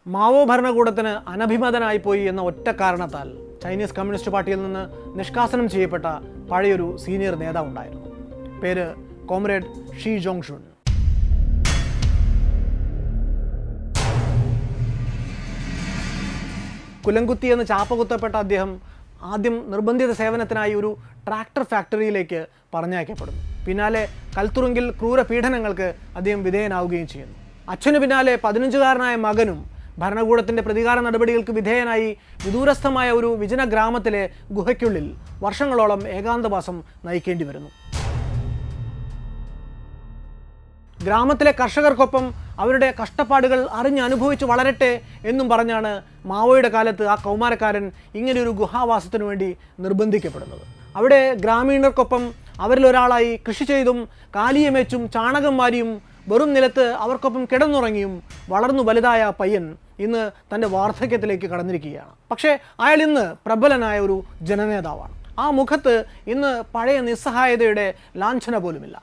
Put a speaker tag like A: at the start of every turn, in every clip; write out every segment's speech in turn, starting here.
A: Mao ഭരണകൂടത്തിന് അനഭിമതനായി പോയി എന്ന ഒറ്റ കാരണത്താൽ ചൈനീസ് കമ്മ്യൂണിസ്റ്റ് പാർട്ടിയിൽ നിന്ന് നിഷ്കാസനം ചെയ്യപ്പെട്ട പഴയൊരു സീനിയർ നേതാവുണ്ടായിരുന്നു പേര് കോമ്രേഡ് ഷീ ജോങ് ഷുൻ കുലംകുത്തി എന്ന് ചാപ്പ കുത്തപ്പെട്ട അദ്ദേഹം ആദ്യം നിർബന്ധിത സേവനത്തിനായി ഒരു ട്രാക്ടർ ഫാക്ടറിയിലേക്ക് പറഞ്ഞയക്കപ്പെടുന്നു പിന്നാലെ കൽത്തുറുങ്കിൽ ക്രൂര പീഡനങ്ങൾക്ക് അദ്ദേഹം വിധേയനാവുകയും ചെയ്യുന്നു അച്ഛനു പിന്നാലെ പതിനഞ്ചുകാരനായ മകനും ഭരണകൂടത്തിൻ്റെ പ്രതികാര നടപടികൾക്ക് വിധേയനായി വിദൂരസ്ഥമായ ഒരു വിജന ഗ്രാമത്തിലെ ഗുഹയ്ക്കുള്ളിൽ വർഷങ്ങളോളം ഏകാന്തവാസം നയിക്കേണ്ടി വരുന്നു ഗ്രാമത്തിലെ കർഷകർക്കൊപ്പം അവരുടെ കഷ്ടപ്പാടുകൾ അറിഞ്ഞ് അനുഭവിച്ച് വളരട്ടെ എന്നും പറഞ്ഞാണ് മാവോയുടെ കാലത്ത് ആ കൗമാരക്കാരൻ ഇങ്ങനെയൊരു ഗുഹാവാസത്തിനു വേണ്ടി നിർബന്ധിക്കപ്പെടുന്നത് അവിടെ ഗ്രാമീണർക്കൊപ്പം അവരിലൊരാളായി കൃഷി ചെയ്തും കാലിയമേച്ചും ചാണകം വാരിയും വെറും നിലത്ത് അവർക്കൊപ്പം കിടന്നുറങ്ങിയും വളർന്നു വലുതായ ആ പയ്യൻ ഇന്ന് തൻ്റെ വാർദ്ധക്യത്തിലേക്ക് കടന്നിരിക്കുകയാണ് പക്ഷേ അയാൾ ഇന്ന് പ്രബലനായ ഒരു ജനനേതാവാണ് ആ മുഖത്ത് ഇന്ന് പഴയ നിസ്സഹായതയുടെ ലാഞ്ചന പോലുമില്ല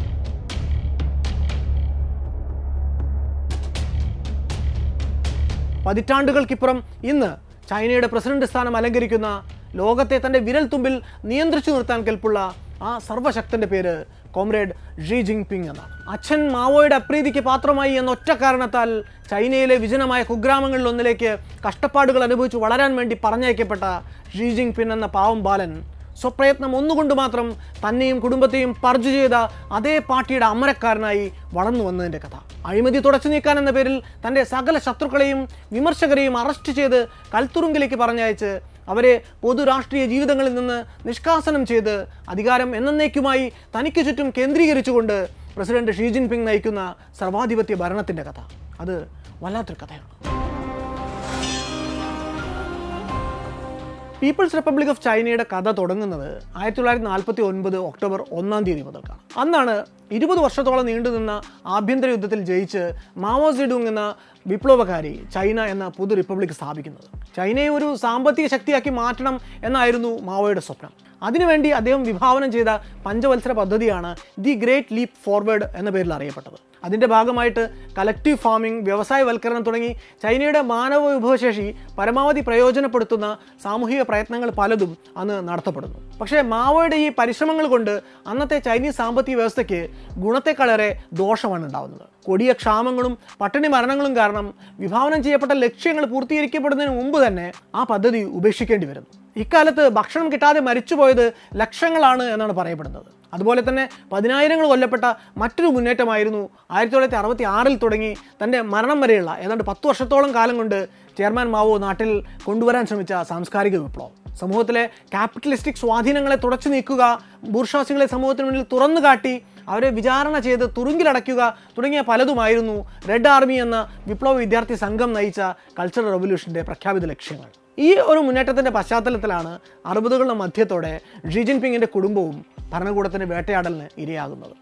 A: പതിറ്റാണ്ടുകൾക്കിപ്പുറം ഇന്ന് ചൈനയുടെ പ്രസിഡന്റ് സ്ഥാനം അലങ്കരിക്കുന്ന ലോകത്തെ തൻ്റെ വിരൽ തുമ്പിൽ നിയന്ത്രിച്ചു നിർത്താൻ കെൽപ്പുള്ള ആ സർവശക്തന്റെ പേര് കോമ്രേഡ് ഷീ ജിങ് പിങ് എന്നാണ് അച്ഛൻ മാവോയുടെ അപ്രീതിക്ക് പാത്രമായി എന്ന ഒറ്റ കാരണത്താൽ ചൈനയിലെ വിജനമായ കുഗ്രാമങ്ങളിലൊന്നിലേക്ക് കഷ്ടപ്പാടുകൾ അനുഭവിച്ച് വളരാൻ വേണ്ടി പറഞ്ഞയക്കപ്പെട്ട ഷീ ജിങ് പിൻ എന്ന പാവം ബാലൻ സ്വപ്രയത്നം ഒന്നുകൊണ്ട് മാത്രം തന്നെയും കുടുംബത്തെയും പർജു ചെയ്ത അതേ പാർട്ടിയുടെ അമരക്കാരനായി വളർന്നു വന്നതിൻ്റെ കഥ അഴിമതി തുടച്ചു നീക്കാൻ എന്ന പേരിൽ തൻ്റെ സകല ശത്രുക്കളെയും വിമർശകരെയും അറസ്റ്റ് ചെയ്ത് കൽത്തുറുങ്കിലേക്ക് പറഞ്ഞയച്ച് അവരെ പൊതു രാഷ്ട്രീയ ജീവിതങ്ങളിൽ നിന്ന് നിഷ്കാസനം ചെയ്ത് അധികാരം എന്നേക്കുമായി തനിക്ക് ചുറ്റും കേന്ദ്രീകരിച്ചുകൊണ്ട് പ്രസിഡന്റ് ഷീ ജിൻപിങ് നയിക്കുന്ന സർവാധിപത്യ ഭരണത്തിൻ്റെ കഥ അത് വല്ലാത്തൊരു കഥയാണ് പീപ്പിൾസ് റിപ്പബ്ലിക് ഓഫ് ചൈനയുടെ കഥ തുടങ്ങുന്നത് ആയിരത്തി തൊള്ളായിരത്തി നാൽപ്പത്തി ഒൻപത് ഒക്ടോബർ ഒന്നാം തീയതി മുതൽക്കാണ് അന്നാണ് ഇരുപത് വർഷത്തോളം നീണ്ടുനിന്ന ആഭ്യന്തര യുദ്ധത്തിൽ ജയിച്ച് മാവോ സിഡുങ് എന്ന വിപ്ലവകാരി ചൈന എന്ന പുതു റിപ്പബ്ലിക് സ്ഥാപിക്കുന്നത് ചൈനയെ ഒരു സാമ്പത്തിക ശക്തിയാക്കി മാറ്റണം എന്നായിരുന്നു മാവോയുടെ സ്വപ്നം അതിനുവേണ്ടി അദ്ദേഹം വിഭാവനം ചെയ്ത പഞ്ചവത്സര പദ്ധതിയാണ് ദി ഗ്രേറ്റ് ലീപ്പ് ഫോർവേഡ് എന്ന പേരിൽ അറിയപ്പെട്ടത് അതിൻ്റെ ഭാഗമായിട്ട് കലക്റ്റീവ് ഫാമിംഗ് വ്യവസായവൽക്കരണം തുടങ്ങി ചൈനയുടെ മാനവ വിഭവശേഷി പരമാവധി പ്രയോജനപ്പെടുത്തുന്ന സാമൂഹിക പ്രയത്നങ്ങൾ പലതും അന്ന് നടത്തപ്പെടുന്നു പക്ഷേ മാവോയുടെ ഈ പരിശ്രമങ്ങൾ കൊണ്ട് അന്നത്തെ ചൈനീസ് സാമ്പത്തിക വ്യവസ്ഥയ്ക്ക് ഗുണത്തെക്കാളേറെ ദോഷമാണ് ഉണ്ടാവുന്നത് കൊടിയ ക്ഷാമങ്ങളും പട്ടിണി മരണങ്ങളും കാരണം വിഭാവനം ചെയ്യപ്പെട്ട ലക്ഷ്യങ്ങൾ പൂർത്തീകരിക്കപ്പെടുന്നതിന് മുമ്പ് തന്നെ ആ പദ്ധതി ഉപേക്ഷിക്കേണ്ടി വരുന്നു ഇക്കാലത്ത് ഭക്ഷണം കിട്ടാതെ മരിച്ചുപോയത് ലക്ഷങ്ങളാണ് എന്നാണ് പറയപ്പെടുന്നത് അതുപോലെ തന്നെ പതിനായിരങ്ങൾ കൊല്ലപ്പെട്ട മറ്റൊരു മുന്നേറ്റമായിരുന്നു ആയിരത്തി തൊള്ളായിരത്തി അറുപത്തി ആറിൽ തുടങ്ങി തൻ്റെ മരണം വരെയുള്ള ഏതാണ്ട് പത്ത് വർഷത്തോളം കാലം കൊണ്ട് ചെയർമാൻ മാവോ നാട്ടിൽ കൊണ്ടുവരാൻ ശ്രമിച്ച സാംസ്കാരിക വിപ്ലവം സമൂഹത്തിലെ ക്യാപിറ്റലിസ്റ്റിക് സ്വാധീനങ്ങളെ തുടച്ചു നീക്കുക ബൂർഷാസികളെ സമൂഹത്തിന് മുന്നിൽ തുറന്നു കാട്ടി അവരെ വിചാരണ ചെയ്ത് തുറുങ്കിലടയ്ക്കുക തുടങ്ങിയ പലതുമായിരുന്നു റെഡ് ആർമി എന്ന വിപ്ലവ വിദ്യാർത്ഥി സംഘം നയിച്ച കൾച്ചറൽ റവല്യൂഷൻ്റെ പ്രഖ്യാപിത ലക്ഷ്യങ്ങൾ ഈ ഒരു മുന്നേറ്റത്തിൻ്റെ പശ്ചാത്തലത്തിലാണ് അറുപതുകളുടെ മധ്യത്തോടെ ഷീ ജിൻപിങ്ങിൻ്റെ കുടുംബവും ഭരണകൂടത്തിൻ്റെ വേട്ടയാടലിന് ഇരയാകുന്നത്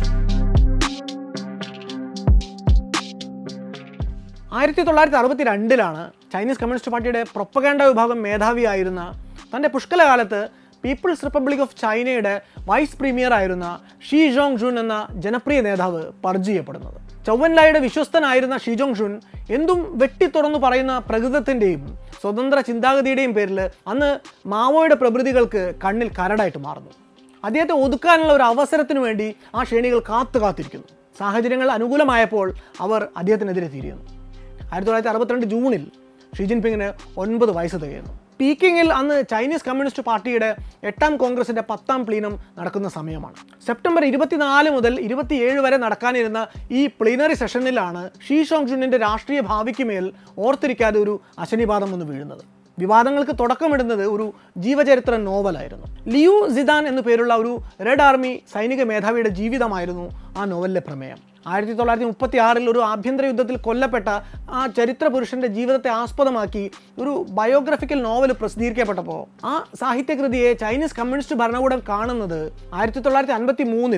A: ആയിരത്തി തൊള്ളായിരത്തി അറുപത്തി രണ്ടിലാണ് ചൈനീസ് കമ്മ്യൂണിസ്റ്റ് പാർട്ടിയുടെ പ്രൊപ്പഗാൻഡ വിഭാഗം മേധാവിയായിരുന്ന തൻ്റെ പുഷ്കലകാലത്ത് പീപ്പിൾസ് റിപ്പബ്ലിക് ഓഫ് ചൈനയുടെ വൈസ് പ്രീമിയർ ആയിരുന്ന ഷീ ജോങ് ജുൻ എന്ന ജനപ്രിയ നേതാവ് പർജ് ചെയ്യപ്പെടുന്നത് ചൊവ്വൻലായുടെ വിശ്വസ്തനായിരുന്ന ഷീ ജോങ് ജുൻ എന്തും വെട്ടി തുറന്നു പറയുന്ന പ്രകൃതത്തിൻ്റെയും സ്വതന്ത്ര ചിന്താഗതിയുടെയും പേരിൽ അന്ന് മാവോയുടെ പ്രകൃതികൾക്ക് കണ്ണിൽ കരടായിട്ട് മാറുന്നു അദ്ദേഹത്തെ ഒതുക്കാനുള്ള ഒരു അവസരത്തിനു വേണ്ടി ആ ശ്രേണികൾ കാത്തു കാത്തിരിക്കുന്നു സാഹചര്യങ്ങൾ അനുകൂലമായപ്പോൾ അവർ അദ്ദേഹത്തിനെതിരെ തിരിയുന്നു ആയിരത്തി തൊള്ളായിരത്തി അറുപത്തിരണ്ട് ജൂണിൽ ഷി ജിൻപിങ്ങിന് ഒൻപത് വയസ്സ് തികയുന്നു പീക്കിങ്ങിൽ അന്ന് ചൈനീസ് കമ്മ്യൂണിസ്റ്റ് പാർട്ടിയുടെ എട്ടാം കോൺഗ്രസിന്റെ പത്താം പ്ലീനം നടക്കുന്ന സമയമാണ് സെപ്റ്റംബർ ഇരുപത്തിനാല് മുതൽ ഇരുപത്തിയേഴ് വരെ നടക്കാനിരുന്ന ഈ പ്ലീനറി സെഷനിലാണ് ഷീ ഷോങ് ജുന്നിന്റെ രാഷ്ട്രീയ ഭാവിക്ക് മേൽ ഓർത്തിരിക്കാതെ ഒരു അശനിപാതം ഒന്ന് വീഴുന്നത് വിവാദങ്ങൾക്ക് തുടക്കമിടുന്നത് ഒരു ജീവചരിത്ര നോവലായിരുന്നു ലിയു സിദാൻ എന്നു പേരുള്ള ഒരു റെഡ് ആർമി സൈനിക മേധാവിയുടെ ജീവിതമായിരുന്നു ആ നോവലിലെ പ്രമേയം ആയിരത്തി തൊള്ളായിരത്തി മുപ്പത്തി ആറിൽ ഒരു ആഭ്യന്തര യുദ്ധത്തിൽ കൊല്ലപ്പെട്ട ആ ചരിത്ര പുരുഷന്റെ ജീവിതത്തെ ആസ്പദമാക്കി ഒരു ബയോഗ്രഫിക്കൽ നോവൽ പ്രസിദ്ധീകരിക്കപ്പെട്ടപ്പോൾ ആ സാഹിത്യകൃതിയെ ചൈനീസ് കമ്മ്യൂണിസ്റ്റ് ഭരണകൂടം കാണുന്നത് ആയിരത്തി തൊള്ളായിരത്തി അൻപത്തി മൂന്നിൽ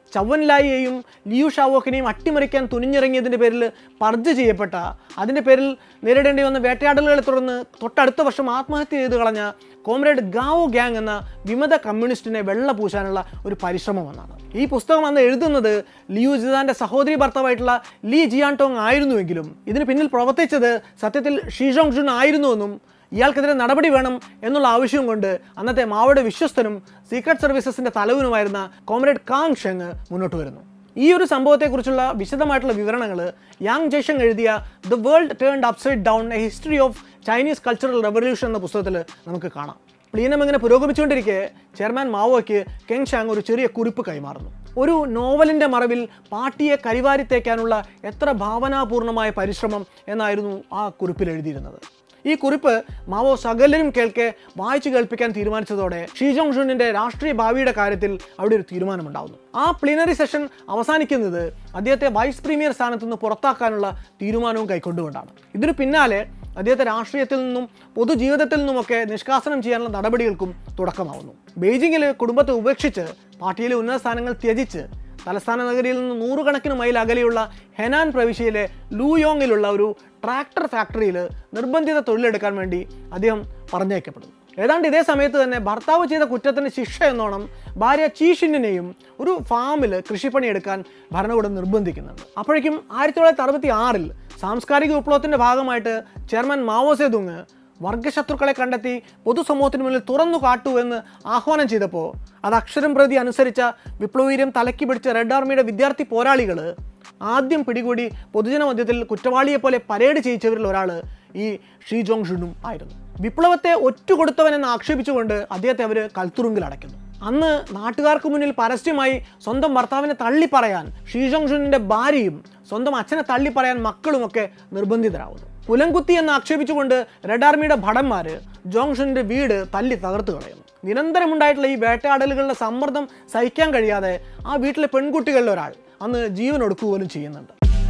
A: ചവൻലായിയെയും ലിയു ഷാവോക്കിനെയും അട്ടിമറിക്കാൻ തുനിഞ്ഞിറങ്ങിയതിൻ്റെ പേരിൽ പർജ് ചെയ്യപ്പെട്ട അതിൻ്റെ പേരിൽ നേരിടേണ്ടി വന്ന വേട്ടയാടലുകളെ തുടർന്ന് തൊട്ടടുത്ത വർഷം ആത്മഹത്യ ചെയ്ത് കളഞ്ഞ കോമ്രേഡ് ഗാവോ ഗ്യാങ് എന്ന വിമത കമ്മ്യൂണിസ്റ്റിനെ വെള്ള പൂശാനുള്ള ഒരു പരിശ്രമം എന്നാണ് ഈ പുസ്തകം അന്ന് എഴുതുന്നത് ലിയു ജിതാന്റെ സഹോദരി ഭർത്താവായിട്ടുള്ള ലീ ജിയാൻടോങ് ആയിരുന്നുവെങ്കിലും ഇതിന് പിന്നിൽ പ്രവർത്തിച്ചത് സത്യത്തിൽ ഷീജോങ് ജുൻ ആയിരുന്നുവെന്നും ഇയാൾക്കെതിരെ നടപടി വേണം എന്നുള്ള ആവശ്യവും കൊണ്ട് അന്നത്തെ മാവോയുടെ വിശ്വസ്തനും സീക്രട്ട് സർവീസസിന്റെ തലവനുമായിരുന്ന കോമ്രേഡ് കാങ് ഷെങ് മുന്നോട്ട് വരുന്നു ഈ ഒരു സംഭവത്തെക്കുറിച്ചുള്ള വിശദമായിട്ടുള്ള വിവരണങ്ങൾ യാങ് ജയ്ഷങ് എഴുതിയ the world turned upside down a history of Chinese cultural revolution എന്ന പുസ്തകത്തിൽ നമുക്ക് കാണാം പ്ലീനം ഇങ്ങനെ പുരോഗമിച്ചുകൊണ്ടിരിക്കെ ചെയർമാൻ മാവോയ്ക്ക് കെങ് ഷാങ് ഒരു ചെറിയ കുറിപ്പ് കൈമാറുന്നു ഒരു നോവലിൻ്റെ മറവിൽ പാർട്ടിയെ കരിവാരിത്തേക്കാനുള്ള എത്ര ഭാവനാപൂർണമായ പരിശ്രമം എന്നായിരുന്നു ആ കുറിപ്പിൽ എഴുതിയിരുന്നത് ഈ കുറിപ്പ് മാവോ സകലരും കേൾക്കെ വായിച്ചു കേൾപ്പിക്കാൻ തീരുമാനിച്ചതോടെ ഷീജോങ് ഷുനിന്റെ രാഷ്ട്രീയ ഭാവിയുടെ കാര്യത്തിൽ അവിടെ ഒരു തീരുമാനമുണ്ടാവുന്നു ആ പ്ലീനറി സെഷൻ അവസാനിക്കുന്നത് അദ്ദേഹത്തെ വൈസ് പ്രീമിയർ സ്ഥാനത്ത് നിന്ന് പുറത്താക്കാനുള്ള തീരുമാനവും കൈക്കൊണ്ടുകൊണ്ടാണ് ഇതിനു പിന്നാലെ അദ്ദേഹത്തെ രാഷ്ട്രീയത്തിൽ നിന്നും പൊതുജീവിതത്തിൽ നിന്നുമൊക്കെ നിഷ്കാസനം ചെയ്യാനുള്ള നടപടികൾക്കും തുടക്കമാവുന്നു ബെയ്ജിങ്ങിൽ കുടുംബത്തെ ഉപേക്ഷിച്ച് പാർട്ടിയിലെ ഉന്നത സ്ഥാനങ്ങൾ ത്യജിച്ച് തലസ്ഥാന നഗരിയിൽ നിന്ന് നൂറുകണക്കിന് മൈൽ അകലെയുള്ള ഹെനാൻ പ്രവിശ്യയിലെ ലൂയോങ്ങിലുള്ള ഒരു ട്രാക്ടർ ഫാക്ടറിയിൽ നിർബന്ധിത തൊഴിലെടുക്കാൻ വേണ്ടി അദ്ദേഹം പറഞ്ഞയക്കപ്പെടുന്നു ഏതാണ്ട് ഇതേ സമയത്ത് തന്നെ ഭർത്താവ് ചെയ്ത കുറ്റത്തിന് ശിക്ഷ എന്നോണം ഭാര്യ ചീഷിനെയും ഒരു ഫാമിൽ കൃഷിപ്പണിയെടുക്കാൻ ഭരണകൂടം നിർബന്ധിക്കുന്നുണ്ട് അപ്പോഴേക്കും ആയിരത്തി തൊള്ളായിരത്തി അറുപത്തി ആറിൽ സാംസ്കാരിക വിപ്ലവത്തിന്റെ ഭാഗമായിട്ട് ചെയർമാൻ മാവോ സേതുങ് വർഗശത്രുക്കളെ കണ്ടെത്തി പൊതുസമൂഹത്തിന് മുന്നിൽ തുറന്നു കാട്ടൂ എന്ന് ആഹ്വാനം ചെയ്തപ്പോൾ അത് അക്ഷരം പ്രതി അനുസരിച്ച വിപ്ലവീര്യം തലക്കി പിടിച്ച റെഡ് ആർമിയുടെ വിദ്യാർത്ഥി പോരാളികൾ ആദ്യം പിടികൂടി പൊതുജന മധ്യത്തിൽ കുറ്റവാളിയെ പോലെ പരേഡ് ചെയ്യിച്ചവരിൽ ഒരാൾ ഈ ഷീ ജോങ് ഷുനും ആയിരുന്നു വിപ്ലവത്തെ ഒറ്റുകൊടുത്തവനെന്ന് ആക്ഷേപിച്ചുകൊണ്ട് അദ്ദേഹത്തെ അവർ കൽത്തുറുങ്കിൽ അടയ്ക്കുന്നു അന്ന് നാട്ടുകാർക്ക് മുന്നിൽ പരസ്യമായി സ്വന്തം ഭർത്താവിനെ തള്ളി പറയാൻ ഷീ ജോങ് ഷുനിന്റെ ഭാര്യയും സ്വന്തം അച്ഛനെ തള്ളി പറയാൻ മക്കളുമൊക്കെ നിർബന്ധിതരാകുന്നു പുലംകുത്തി എന്ന് ആക്ഷേപിച്ചുകൊണ്ട് റെഡ് ആർമിയുടെ ഭടന്മാർ ജോങ്ഷന്റെ വീട് തല്ലി തകർത്ത് കളയുന്നു നിരന്തരമുണ്ടായിട്ടുള്ള ഈ വേട്ടയാടലുകളുടെ സമ്മർദ്ദം സഹിക്കാൻ കഴിയാതെ ആ വീട്ടിലെ പെൺകുട്ടികളിൽ ഒരാൾ അന്ന് ജീവൻ ഒടുക്കുക പോലും ചെയ്യുന്നുണ്ട്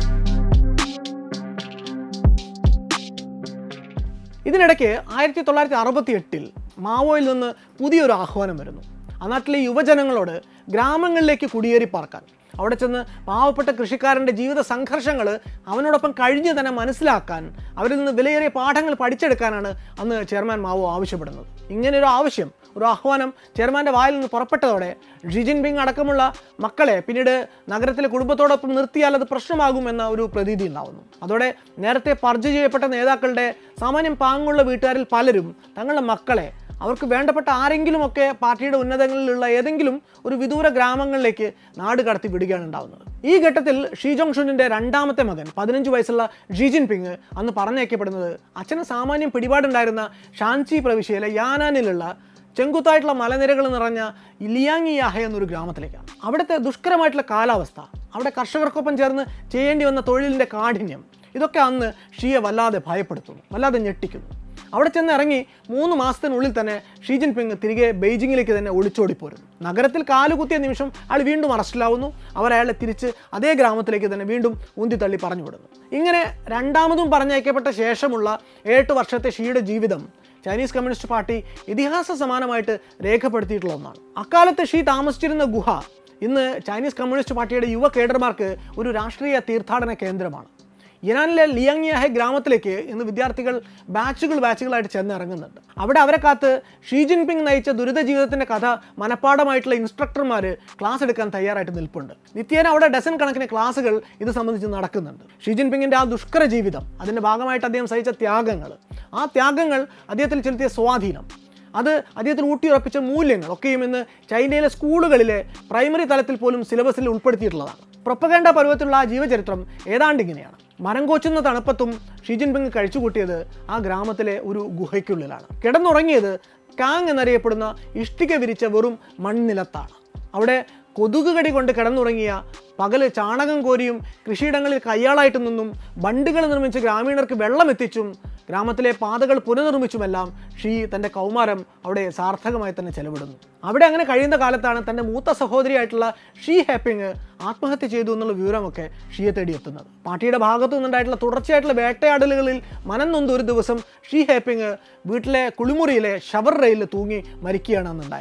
A: ഇതിനിടയ്ക്ക് ആയിരത്തി തൊള്ളായിരത്തി അറുപത്തി എട്ടിൽ മാവോയിൽ നിന്ന് പുതിയൊരു ആഹ്വാനം വരുന്നു ആ നാട്ടിലെ യുവജനങ്ങളോട് ഗ്രാമങ്ങളിലേക്ക് കുടിയേറി പാർക്കാൻ അവിടെ ചെന്ന് പാവപ്പെട്ട കൃഷിക്കാരൻ്റെ ജീവിത സംഘർഷങ്ങൾ അവനോടൊപ്പം കഴിഞ്ഞ് തന്നെ മനസ്സിലാക്കാൻ അവരിൽ നിന്ന് വിലയേറിയ പാഠങ്ങൾ പഠിച്ചെടുക്കാനാണ് അന്ന് ചെയർമാൻ മാവോ ആവശ്യപ്പെടുന്നത് ഇങ്ങനെ ഒരു ആവശ്യം ഒരു ആഹ്വാനം ചെയർമാൻ്റെ വായിൽ നിന്ന് പുറപ്പെട്ടതോടെ ഷി ജിൻപിങ് അടക്കമുള്ള മക്കളെ പിന്നീട് നഗരത്തിലെ കുടുംബത്തോടൊപ്പം നിർത്തിയാൽ അത് പ്രശ്നമാകുമെന്ന ഒരു പ്രതീതി ഉണ്ടാവുന്നു അതോടെ നേരത്തെ പർജ് ചെയ്യപ്പെട്ട നേതാക്കളുടെ സാമാന്യം പാങ്ങുള്ള വീട്ടുകാരിൽ പലരും തങ്ങളുടെ മക്കളെ അവർക്ക് വേണ്ടപ്പെട്ട ആരെങ്കിലുമൊക്കെ പാർട്ടിയുടെ ഉന്നതങ്ങളിലുള്ള ഏതെങ്കിലും ഒരു വിദൂര ഗ്രാമങ്ങളിലേക്ക് നാട് കടത്തി വിടുകയാണ് ഉണ്ടാവുന്നത് ഈ ഘട്ടത്തിൽ ഷീ ജോങ് ഷുനിന്റെ രണ്ടാമത്തെ മകൻ പതിനഞ്ച് വയസ്സുള്ള ഷീ ജിൻപിങ് അന്ന് പറഞ്ഞയക്കപ്പെടുന്നത് അച്ഛന് സാമാന്യം പിടിപാടുണ്ടായിരുന്ന ഷാൻചി പ്രവിശ്യയിലെ യാനാനിലുള്ള ചെങ്കുത്തായിട്ടുള്ള മലനിരകൾ നിറഞ്ഞ ലിയാങ്ങിയാഹ എന്നൊരു ഗ്രാമത്തിലേക്കാണ് അവിടുത്തെ ദുഷ്കരമായിട്ടുള്ള കാലാവസ്ഥ അവിടെ കർഷകർക്കൊപ്പം ചേർന്ന് ചെയ്യേണ്ടി വന്ന തൊഴിലിൻ്റെ കാഠിന്യം ഇതൊക്കെ അന്ന് ഷിയെ വല്ലാതെ ഭയപ്പെടുത്തുന്നു വല്ലാതെ ഞെട്ടിക്കുന്നു അവിടെ ചെന്ന് ഇറങ്ങി മൂന്ന് മാസത്തിനുള്ളിൽ തന്നെ ഷീ ജിൻപിങ് തിരികെ ബെയ്ജിങ്ങിലേക്ക് തന്നെ ഒളിച്ചോടിപ്പോരുന്നു നഗരത്തിൽ കാലുകുത്തിയ നിമിഷം അയാൾ വീണ്ടും അറസ്റ്റിലാവുന്നു അവർ അയാളെ തിരിച്ച് അതേ ഗ്രാമത്തിലേക്ക് തന്നെ വീണ്ടും ഉന്തിത്തള്ളി പറഞ്ഞു വിടുന്നു ഇങ്ങനെ രണ്ടാമതും പറഞ്ഞയക്കപ്പെട്ട ശേഷമുള്ള ഏട്ട് വർഷത്തെ ഷീയുടെ ജീവിതം ചൈനീസ് കമ്മ്യൂണിസ്റ്റ് പാർട്ടി ഇതിഹാസ സമാനമായിട്ട് രേഖപ്പെടുത്തിയിട്ടുള്ള ഒന്നാണ് അക്കാലത്ത് ഷീ താമസിച്ചിരുന്ന ഗുഹ ഇന്ന് ചൈനീസ് കമ്മ്യൂണിസ്റ്റ് പാർട്ടിയുടെ യുവ കേഡർമാർക്ക് ഒരു രാഷ്ട്രീയ തീർത്ഥാടന കേന്ദ്രമാണ് ഇറാനിലെ ലിയാങ്യാഹെ ഗ്രാമത്തിലേക്ക് ഇന്ന് വിദ്യാർത്ഥികൾ ബാച്ചുകൾ ബാച്ചുകളായിട്ട് ചെന്ന് ഇറങ്ങുന്നുണ്ട് അവിടെ അവരെ കാത്ത് ഷീ ജിൻപിങ് നയിച്ച ദുരിത ജീവിതത്തിന്റെ കഥ മനഃപ്പാടമായിട്ടുള്ള ഇൻസ്ട്രക്ടർമാർ ക്ലാസ് എടുക്കാൻ തയ്യാറായിട്ട് നിൽപ്പുണ്ട് നിത്യേന അവിടെ ഡസൻ കണക്കിന് ക്ലാസ്സുകൾ ഇത് സംബന്ധിച്ച് നടക്കുന്നുണ്ട് ഷീ ജിൻപിങ്ങിന്റെ ആ ദുഷ്കര ജീവിതം അതിന്റെ ഭാഗമായിട്ട് അദ്ദേഹം സഹിച്ച ത്യാഗങ്ങൾ ആ ത്യാഗങ്ങൾ അദ്ദേഹത്തിൽ ചെലുത്തിയ സ്വാധീനം അത് അദ്ദേഹത്തിൽ ഊട്ടിയുറപ്പിച്ച മൂല്യങ്ങൾ ഒക്കെയും ഇന്ന് ചൈനയിലെ സ്കൂളുകളിലെ പ്രൈമറി തലത്തിൽ പോലും സിലബസിൽ ഉൾപ്പെടുത്തിയിട്ടുള്ളതാണ് പ്രൊപ്പഗേണ്ട പരുവത്തിലുള്ള ആ ജീവചരിത്രം ഏതാണ്ട് ഇങ്ങനെയാണ് മരം കോച്ചുന്ന തണുപ്പത്തും ഷീ ജിൻപിങ് കഴിച്ചുകൂട്ടിയത് ആ ഗ്രാമത്തിലെ ഒരു ഗുഹയ്ക്കുള്ളിലാണ് കിടന്നുറങ്ങിയത് കാങ് എന്നറിയപ്പെടുന്ന ഇഷ്ടിക വിരിച്ച വെറും മൺനിലത്താണ് അവിടെ കൊതുക് കടി കൊണ്ട് കിടന്നുറങ്ങിയ പകല് ചാണകം കോരിയും കൃഷിയിടങ്ങളിൽ കയ്യാളായിട്ട് നിന്നും ബണ്ടുകൾ നിർമ്മിച്ച് ഗ്രാമീണർക്ക് വെള്ളം എത്തിച്ചും ഗ്രാമത്തിലെ പാതകൾ പുനർനിർമ്മിച്ചുമെല്ലാം ഷീ തൻ്റെ കൗമാരം അവിടെ സാർത്ഥകമായി തന്നെ ചെലവിടുന്നു അവിടെ അങ്ങനെ കഴിയുന്ന കാലത്താണ് തൻ്റെ മൂത്ത സഹോദരിയായിട്ടുള്ള ഷീ ഹാപ്പിങ് ആത്മഹത്യ ചെയ്തു എന്നുള്ള വിവരമൊക്കെ ഷീയെ തേടി എത്തുന്നത് പാർട്ടിയുടെ ഭാഗത്തു നിന്നുണ്ടായിട്ടുള്ള തുടർച്ചയായിട്ടുള്ള വേട്ടയാടലുകളിൽ മനം നൊന്ത് ഒരു ദിവസം ഷീ ഹാപ്പിങ് വീട്ടിലെ കുളിമുറിയിലെ ഷവർ റെയിലിൽ തൂങ്ങി മരിക്കുകയാണ് അന്നുണ്ടായത്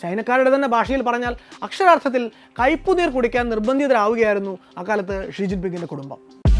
A: ചൈനക്കാരുടെ തന്നെ ഭാഷയിൽ പറഞ്ഞാൽ അക്ഷരാർത്ഥത്തിൽ കയ്പുനീർ കുടിക്കാൻ നിർബന്ധിതരാവുകയായിരുന്നു അക്കാലത്ത് ഷീ ജിൻപിങ്ങിൻ്റെ കുടുംബം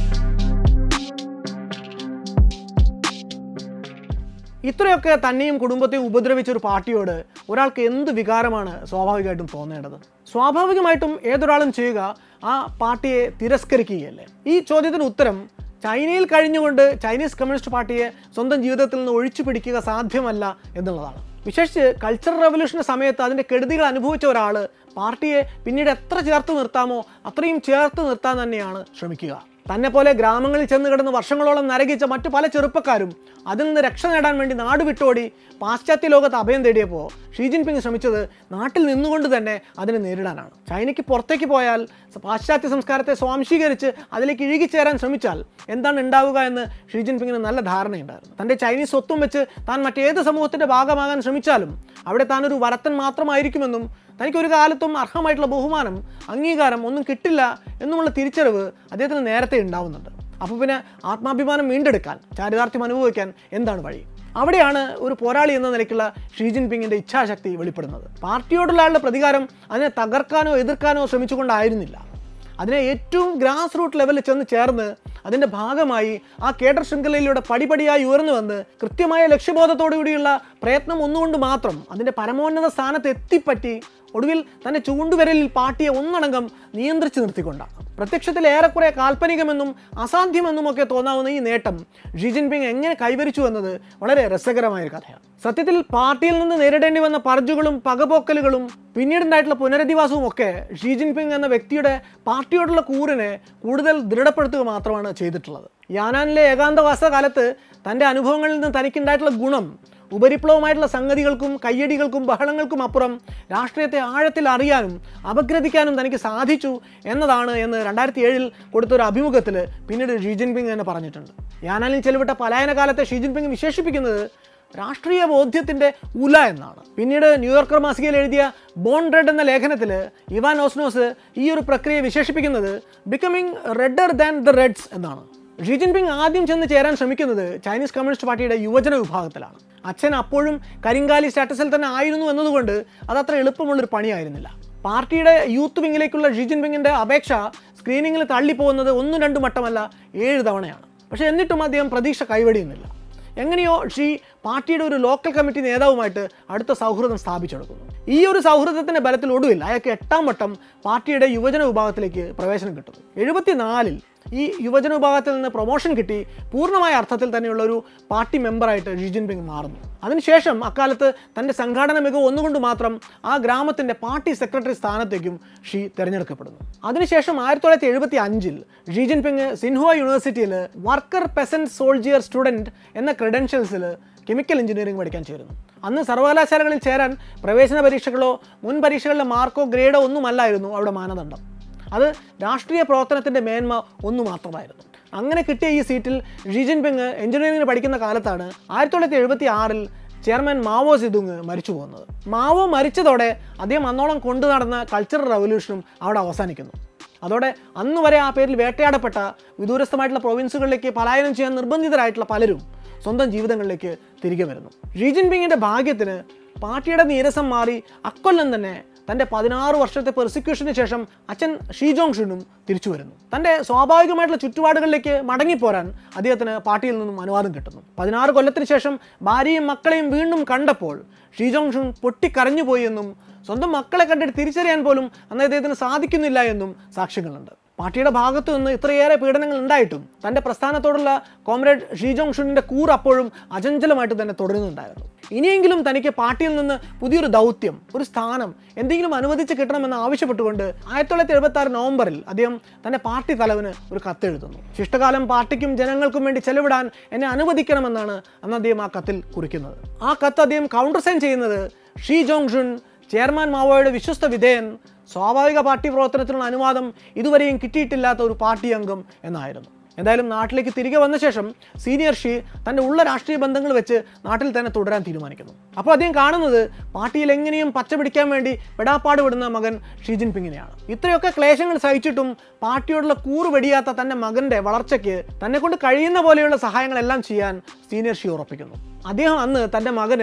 A: ഇത്രയൊക്കെ തന്നെയും കുടുംബത്തെയും ഉപദ്രവിച്ച ഒരു പാർട്ടിയോട് ഒരാൾക്ക് എന്ത് വികാരമാണ് സ്വാഭാവികമായിട്ടും തോന്നേണ്ടത് സ്വാഭാവികമായിട്ടും ഏതൊരാളും ചെയ്യുക ആ പാർട്ടിയെ തിരസ്കരിക്കുകയല്ലേ ഈ ചോദ്യത്തിന് ഉത്തരം ചൈനയിൽ കഴിഞ്ഞുകൊണ്ട് ചൈനീസ് കമ്മ്യൂണിസ്റ്റ് പാർട്ടിയെ സ്വന്തം ജീവിതത്തിൽ നിന്ന് ഒഴിച്ചു പിടിക്കുക സാധ്യമല്ല എന്നുള്ളതാണ് വിശേഷിച്ച് കൾച്ചറൽ റവല്യൂഷൻ്റെ സമയത്ത് അതിൻ്റെ കെടുതികൾ അനുഭവിച്ച ഒരാൾ പാർട്ടിയെ പിന്നീട് എത്ര ചേർത്ത് നിർത്താമോ അത്രയും ചേർത്ത് നിർത്താൻ തന്നെയാണ് ശ്രമിക്കുക തന്നെ പോലെ ഗ്രാമങ്ങളിൽ ചെന്ന് കിടന്ന് വർഷങ്ങളോളം നരകിച്ച മറ്റു പല ചെറുപ്പക്കാരും അതിൽ നിന്ന് രക്ഷ നേടാൻ വേണ്ടി നാട് വിട്ടോടി പാശ്ചാത്യ ലോകത്ത് അഭയം തേടിയപ്പോൾ ഷീ ജിൻപിങ് ശ്രമിച്ചത് നാട്ടിൽ നിന്നുകൊണ്ട് തന്നെ അതിനെ നേരിടാനാണ് ചൈനയ്ക്ക് പുറത്തേക്ക് പോയാൽ പാശ്ചാത്യ സംസ്കാരത്തെ സ്വാംശീകരിച്ച് അതിലേക്ക് ഇഴുകിച്ചേരാൻ ശ്രമിച്ചാൽ എന്താണ് ഉണ്ടാവുക എന്ന് ഷീ ജിൻപിങ്ങിന് നല്ല ധാരണയുണ്ടായിരുന്നു തൻ്റെ ചൈനീസ് സ്വത്തും വെച്ച് താൻ മറ്റേത് സമൂഹത്തിൻ്റെ ഭാഗമാകാൻ ശ്രമിച്ചാലും അവിടെ താനൊരു വരത്തൻ മാത്രമായിരിക്കുമെന്നും തനിക്ക് ഒരു കാലത്തും അർഹമായിട്ടുള്ള ബഹുമാനം അംഗീകാരം ഒന്നും കിട്ടില്ല എന്നുമുള്ള തിരിച്ചറിവ് അദ്ദേഹത്തിന് നേരത്തെ ഉണ്ടാവുന്നുണ്ട് അപ്പോൾ പിന്നെ ആത്മാഭിമാനം വീണ്ടെടുക്കാൻ ചാരിതാർത്ഥ്യം അനുഭവിക്കാൻ എന്താണ് വഴി അവിടെയാണ് ഒരു പോരാളി എന്ന നിലയ്ക്കുള്ള ഷീ ജിൻപിങ്ങിൻ്റെ ഇച്ഛാശക്തി വെളിപ്പെടുന്നത് പാർട്ടിയോടുള്ള ആളുടെ പ്രതികാരം അതിനെ തകർക്കാനോ എതിർക്കാനോ ശ്രമിച്ചുകൊണ്ടായിരുന്നില്ല അതിനെ ഏറ്റവും ഗ്രാസ് റൂട്ട് ലെവലിൽ ചെന്ന് ചേർന്ന് അതിൻ്റെ ഭാഗമായി ആ കേഡർ ശൃംഖലയിലൂടെ പടിപടിയായി ഉയർന്നു വന്ന് കൃത്യമായ ലക്ഷ്യബോധത്തോടുകൂടിയുള്ള പ്രയത്നം ഒന്നുകൊണ്ട് മാത്രം അതിൻ്റെ പരമോന്നത സ്ഥാനത്ത് എത്തിപ്പറ്റി ഒടുവിൽ തന്റെ ചൂണ്ടുവിരലിൽ പാർട്ടിയെ ഒന്നടങ്കം നിയന്ത്രിച്ചു നിർത്തിക്കൊണ്ടാണ് പ്രത്യക്ഷത്തിൽ ഏറെക്കുറെ കാൽപ്പനികമെന്നും അസാധ്യമെന്നും ഒക്കെ തോന്നാവുന്ന ഈ നേട്ടം ഷീ ജിൻപിങ് എങ്ങനെ കൈവരിച്ചു എന്നത് വളരെ രസകരമായ ഒരു കഥയാണ് സത്യത്തിൽ പാർട്ടിയിൽ നിന്ന് നേരിടേണ്ടി വന്ന പർജുകളും പകപോക്കലുകളും പിന്നീടുണ്ടായിട്ടുള്ള പുനരധിവാസവും ഒക്കെ ഷീ ജിൻപിങ് എന്ന വ്യക്തിയുടെ പാർട്ടിയോടുള്ള കൂറിനെ കൂടുതൽ ദൃഢപ്പെടുത്തുക മാത്രമാണ് ചെയ്തിട്ടുള്ളത് യാനാനിലെ ഏകാന്തവാസ കാലത്ത് തൻ്റെ അനുഭവങ്ങളിൽ നിന്ന് തനിക്കുണ്ടായിട്ടുള്ള ഗുണം ഉപരിപ്ലവമായിട്ടുള്ള സംഗതികൾക്കും കയ്യടികൾക്കും ബഹളങ്ങൾക്കും അപ്പുറം രാഷ്ട്രീയത്തെ ആഴത്തിൽ അറിയാനും അപഗ്രഥിക്കാനും തനിക്ക് സാധിച്ചു എന്നതാണ് എന്ന് രണ്ടായിരത്തി ഏഴിൽ കൊടുത്തൊരു അഭിമുഖത്തിൽ പിന്നീട് ഷീ ജിൻപിങ് തന്നെ പറഞ്ഞിട്ടുണ്ട് യാനാനിൽ ചെലവിട്ട പലായന കാലത്തെ ഷീ ജിൻപിങ് വിശേഷിപ്പിക്കുന്നത് രാഷ്ട്രീയ ബോധ്യത്തിൻ്റെ ഉല എന്നാണ് പിന്നീട് ന്യൂയോർക്കർ മാസികയിൽ എഴുതിയ ബോൺ റെഡ് എന്ന ലേഖനത്തിൽ ഇവാൻ ഓസ്നോസ് ഈ ഒരു പ്രക്രിയ വിശേഷിപ്പിക്കുന്നത് becoming redder than the reds എന്നാണ് ഷീ ജിൻപിങ് ആദ്യം ചെന്ന് ചേരാൻ ശ്രമിക്കുന്നത് ചൈനീസ് കമ്മ്യൂണിസ്റ്റ് പാർട്ടിയുടെ യുവജന വിഭാഗത്തിലാണ് അച്ഛൻ അപ്പോഴും കരിങ്കാലി സ്റ്റാറ്റസിൽ തന്നെ ആയിരുന്നു എന്നതുകൊണ്ട് അതത്ര എളുപ്പമുള്ളൊരു പണിയായിരുന്നില്ല പാർട്ടിയുടെ യൂത്ത് വിങ്ങിലേക്കുള്ള ഷീ ജിൻപിങ്ങിൻ്റെ അപേക്ഷ സ്ക്രീനിങ്ങിൽ തള്ളിപ്പോകുന്നത് ഒന്നും രണ്ടും മട്ടമല്ല ഏഴ് തവണയാണ് പക്ഷേ എന്നിട്ടും അദ്ദേഹം പ്രതീക്ഷ കൈവടിയുന്നില്ല എങ്ങനെയോ ഷീ പാർട്ടിയുടെ ഒരു ലോക്കൽ കമ്മിറ്റി നേതാവുമായിട്ട് അടുത്ത സൗഹൃദം സ്ഥാപിച്ചെടുക്കുന്നു ഈ ഒരു സൗഹൃദത്തിന്റെ ബലത്തിൽ ഒടുവിൽ അയാൾക്ക് എട്ടാം വട്ടം പാർട്ടിയുടെ യുവജന വിഭാഗത്തിലേക്ക് പ്രവേശനം കിട്ടുന്നു എഴുപത്തിനാലിൽ ഈ യുവജന വിഭാഗത്തിൽ നിന്ന് പ്രൊമോഷൻ കിട്ടി പൂർണ്ണമായ അർത്ഥത്തിൽ തന്നെയുള്ള ഒരു പാർട്ടി മെമ്പറായിട്ട് ഷീ ജിൻപിങ് മാറുന്നു അതിനുശേഷം അക്കാലത്ത് തൻ്റെ സംഘാടന മികവ് ഒന്നുകൊണ്ട് മാത്രം ആ ഗ്രാമത്തിൻ്റെ പാർട്ടി സെക്രട്ടറി സ്ഥാനത്തേക്കും ഷീ തിരഞ്ഞെടുക്കപ്പെടുന്നു അതിനുശേഷം ആയിരത്തി തൊള്ളായിരത്തി എഴുപത്തി അഞ്ചിൽ ഷീ ജിൻപിങ് സിൻഹുവ യൂണിവേഴ്സിറ്റിയിൽ വർക്കർ പെസൻറ്റ് സോൾജിയർ സ്റ്റുഡൻറ്റ് എന്ന ക്രെഡൻഷ്യൽസിൽ കെമിക്കൽ എഞ്ചിനീയറിംഗ് പഠിക്കാൻ ചേരുന്നു അന്ന് സർവകലാശാലകളിൽ ചേരാൻ പ്രവേശന പരീക്ഷകളോ മുൻ പരീക്ഷകളിലെ മാർക്കോ ഗ്രേഡോ ഒന്നുമല്ലായിരുന്നു അവിടെ മാനദണ്ഡം അത് രാഷ്ട്രീയ പ്രവർത്തനത്തിൻ്റെ മേന്മ ഒന്നു മാത്രമായിരുന്നു അങ്ങനെ കിട്ടിയ ഈ സീറ്റിൽ ഷീ ജിൻപിങ് എഞ്ചിനീയറിംഗ് പഠിക്കുന്ന കാലത്താണ് ആയിരത്തി തൊള്ളായിരത്തി എഴുപത്തി ആറിൽ ചെയർമാൻ മാവോ സിദുങ് മരിച്ചു പോകുന്നത് മാവോ മരിച്ചതോടെ അദ്ദേഹം അന്നോളം കൊണ്ടു നടന്ന കൾച്ചറൽ റവല്യൂഷനും അവിടെ അവസാനിക്കുന്നു അതോടെ അന്ന് വരെ ആ പേരിൽ വേട്ടയാടപ്പെട്ട വിദൂരസ്ഥമായിട്ടുള്ള പ്രൊവിൻസുകളിലേക്ക് പലായനം ചെയ്യാൻ നിർബന്ധിതരായിട്ടുള്ള പലരും സ്വന്തം ജീവിതങ്ങളിലേക്ക് തിരികെ വരുന്നു ഷീ ജിൻപിങ്ങിൻ്റെ ഭാഗ്യത്തിന് പാർട്ടിയുടെ നീരസം മാറി അക്കൊല്ലം തന്നെ തൻ്റെ പതിനാറ് വർഷത്തെ പെർസിക്യൂഷന് ശേഷം അച്ഛൻ ഷീ ജോങ് ഷുനും തിരിച്ചു വരുന്നു തൻ്റെ സ്വാഭാവികമായിട്ടുള്ള ചുറ്റുപാടുകളിലേക്ക് മടങ്ങിപ്പോരാൻ അദ്ദേഹത്തിന് പാർട്ടിയിൽ നിന്നും അനുവാദം കിട്ടുന്നു പതിനാറ് കൊല്ലത്തിന് ശേഷം ഭാര്യയും മക്കളെയും വീണ്ടും കണ്ടപ്പോൾ ഷീ ജോങ് ഷുൻ പൊട്ടിക്കരഞ്ഞുപോയി എന്നും സ്വന്തം മക്കളെ കണ്ടിട്ട് തിരിച്ചറിയാൻ പോലും അന്ന് അദ്ദേഹത്തിന് സാധിക്കുന്നില്ല എന്നും സാക്ഷ്യങ്ങളുണ്ട് പാർട്ടിയുടെ ഭാഗത്തു നിന്ന് ഇത്രയേറെ പീഡനങ്ങൾ ഉണ്ടായിട്ടും തൻ്റെ പ്രസ്ഥാനത്തോടുള്ള കോമ്രേഡ് ഷീ ജോങ് ഷുനിൻ്റെ കൂർ അപ്പോഴും അചഞ്ചലമായിട്ട് തന്നെ തുടരുന്നുണ്ടായിരുന്നു ഇനിയെങ്കിലും തനിക്ക് പാർട്ടിയിൽ നിന്ന് പുതിയൊരു ദൗത്യം ഒരു സ്ഥാനം എന്തെങ്കിലും അനുവദിച്ച് കിട്ടണമെന്ന് ആവശ്യപ്പെട്ടുകൊണ്ട് ആയിരത്തി തൊള്ളായിരത്തി എഴുപത്തി ആറ് നവംബറിൽ അദ്ദേഹം തൻ്റെ പാർട്ടി തലവന് ഒരു കത്തെഴുതുന്നു ശിഷ്ടകാലം പാർട്ടിക്കും ജനങ്ങൾക്കും വേണ്ടി ചെലവിടാൻ എന്നെ അനുവദിക്കണമെന്നാണ് അന്ന് അദ്ദേഹം ആ കത്തിൽ കുറിക്കുന്നത് ആ കത്ത് അദ്ദേഹം കൗണ്ടർ സൈൻ ചെയ്യുന്നത് ഷീ ജോങ് ഷുൻ ചെയർമാൻ മാവോയുടെ വിശ്വസ്ത വിധേയൻ സ്വാഭാവിക പാർട്ടി പ്രവർത്തനത്തിനുള്ള അനുവാദം ഇതുവരെയും കിട്ടിയിട്ടില്ലാത്ത ഒരു പാർട്ടി അംഗം എന്നായിരുന്നു എന്തായാലും നാട്ടിലേക്ക് തിരികെ വന്ന ശേഷം സീനിയർ ഷീ തൻ്റെ ഉള്ള രാഷ്ട്രീയ ബന്ധങ്ങൾ വെച്ച് നാട്ടിൽ തന്നെ തുടരാൻ തീരുമാനിക്കുന്നു അപ്പോൾ അദ്ദേഹം കാണുന്നത് പാർട്ടിയിൽ എങ്ങനെയും പച്ച പിടിക്കാൻ വേണ്ടി പെടാപ്പാട് വിടുന്ന മകൻ ഷീ ജിൻപിങ്ങിനെയാണ് ഇത്രയൊക്കെ ക്ലേശങ്ങൾ സഹിച്ചിട്ടും പാർട്ടിയോടുള്ള കൂറ് വെടിയാത്ത തൻ്റെ മകൻ്റെ വളർച്ചയ്ക്ക് തന്നെ കൊണ്ട് കഴിയുന്ന പോലെയുള്ള സഹായങ്ങളെല്ലാം ചെയ്യാൻ സീനിയർ ഷീ ഉറപ്പിക്കുന്നു അദ്ദേഹം അന്ന് തൻ്റെ മകന്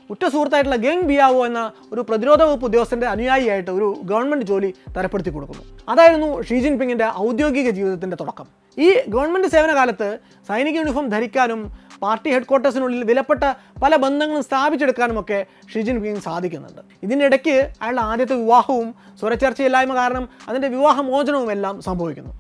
A: ഉറ്റ സുഹൃത്തായിട്ടുള്ള ഗെങ് ബിയാവോ എന്ന ഒരു പ്രതിരോധ വകുപ്പ് ഉദ്യോഗസ്ഥന്റെ അനുയായിയായിട്ട് ഒരു ഗവൺമെന്റ് ജോലി തരപ്പെടുത്തി കൊടുക്കുന്നു അതായിരുന്നു ഷീ ജിൻപിങ്ങിന്റെ ഔദ്യോഗിക ജീവിതത്തിന്റെ തുടക്കം ഈ ഗവൺമെന്റ് സേവന കാലത്ത് സൈനിക യൂണിഫോം ധരിക്കാനും പാർട്ടി ഹെഡ്ക്വാർട്ടേഴ്സിനുള്ളിൽ വിലപ്പെട്ട പല ബന്ധങ്ങളും സ്ഥാപിച്ചെടുക്കാനുമൊക്കെ ഷീ ജിൻപിങ് സാധിക്കുന്നുണ്ട് ഇതിനിടയ്ക്ക് അയാളുടെ ആദ്യത്തെ വിവാഹവും സ്വരച്ചേർച്ചയില്ലായ്മ കാരണം അതിൻ്റെ വിവാഹമോചനവും എല്ലാം സംഭവിക്കുന്നു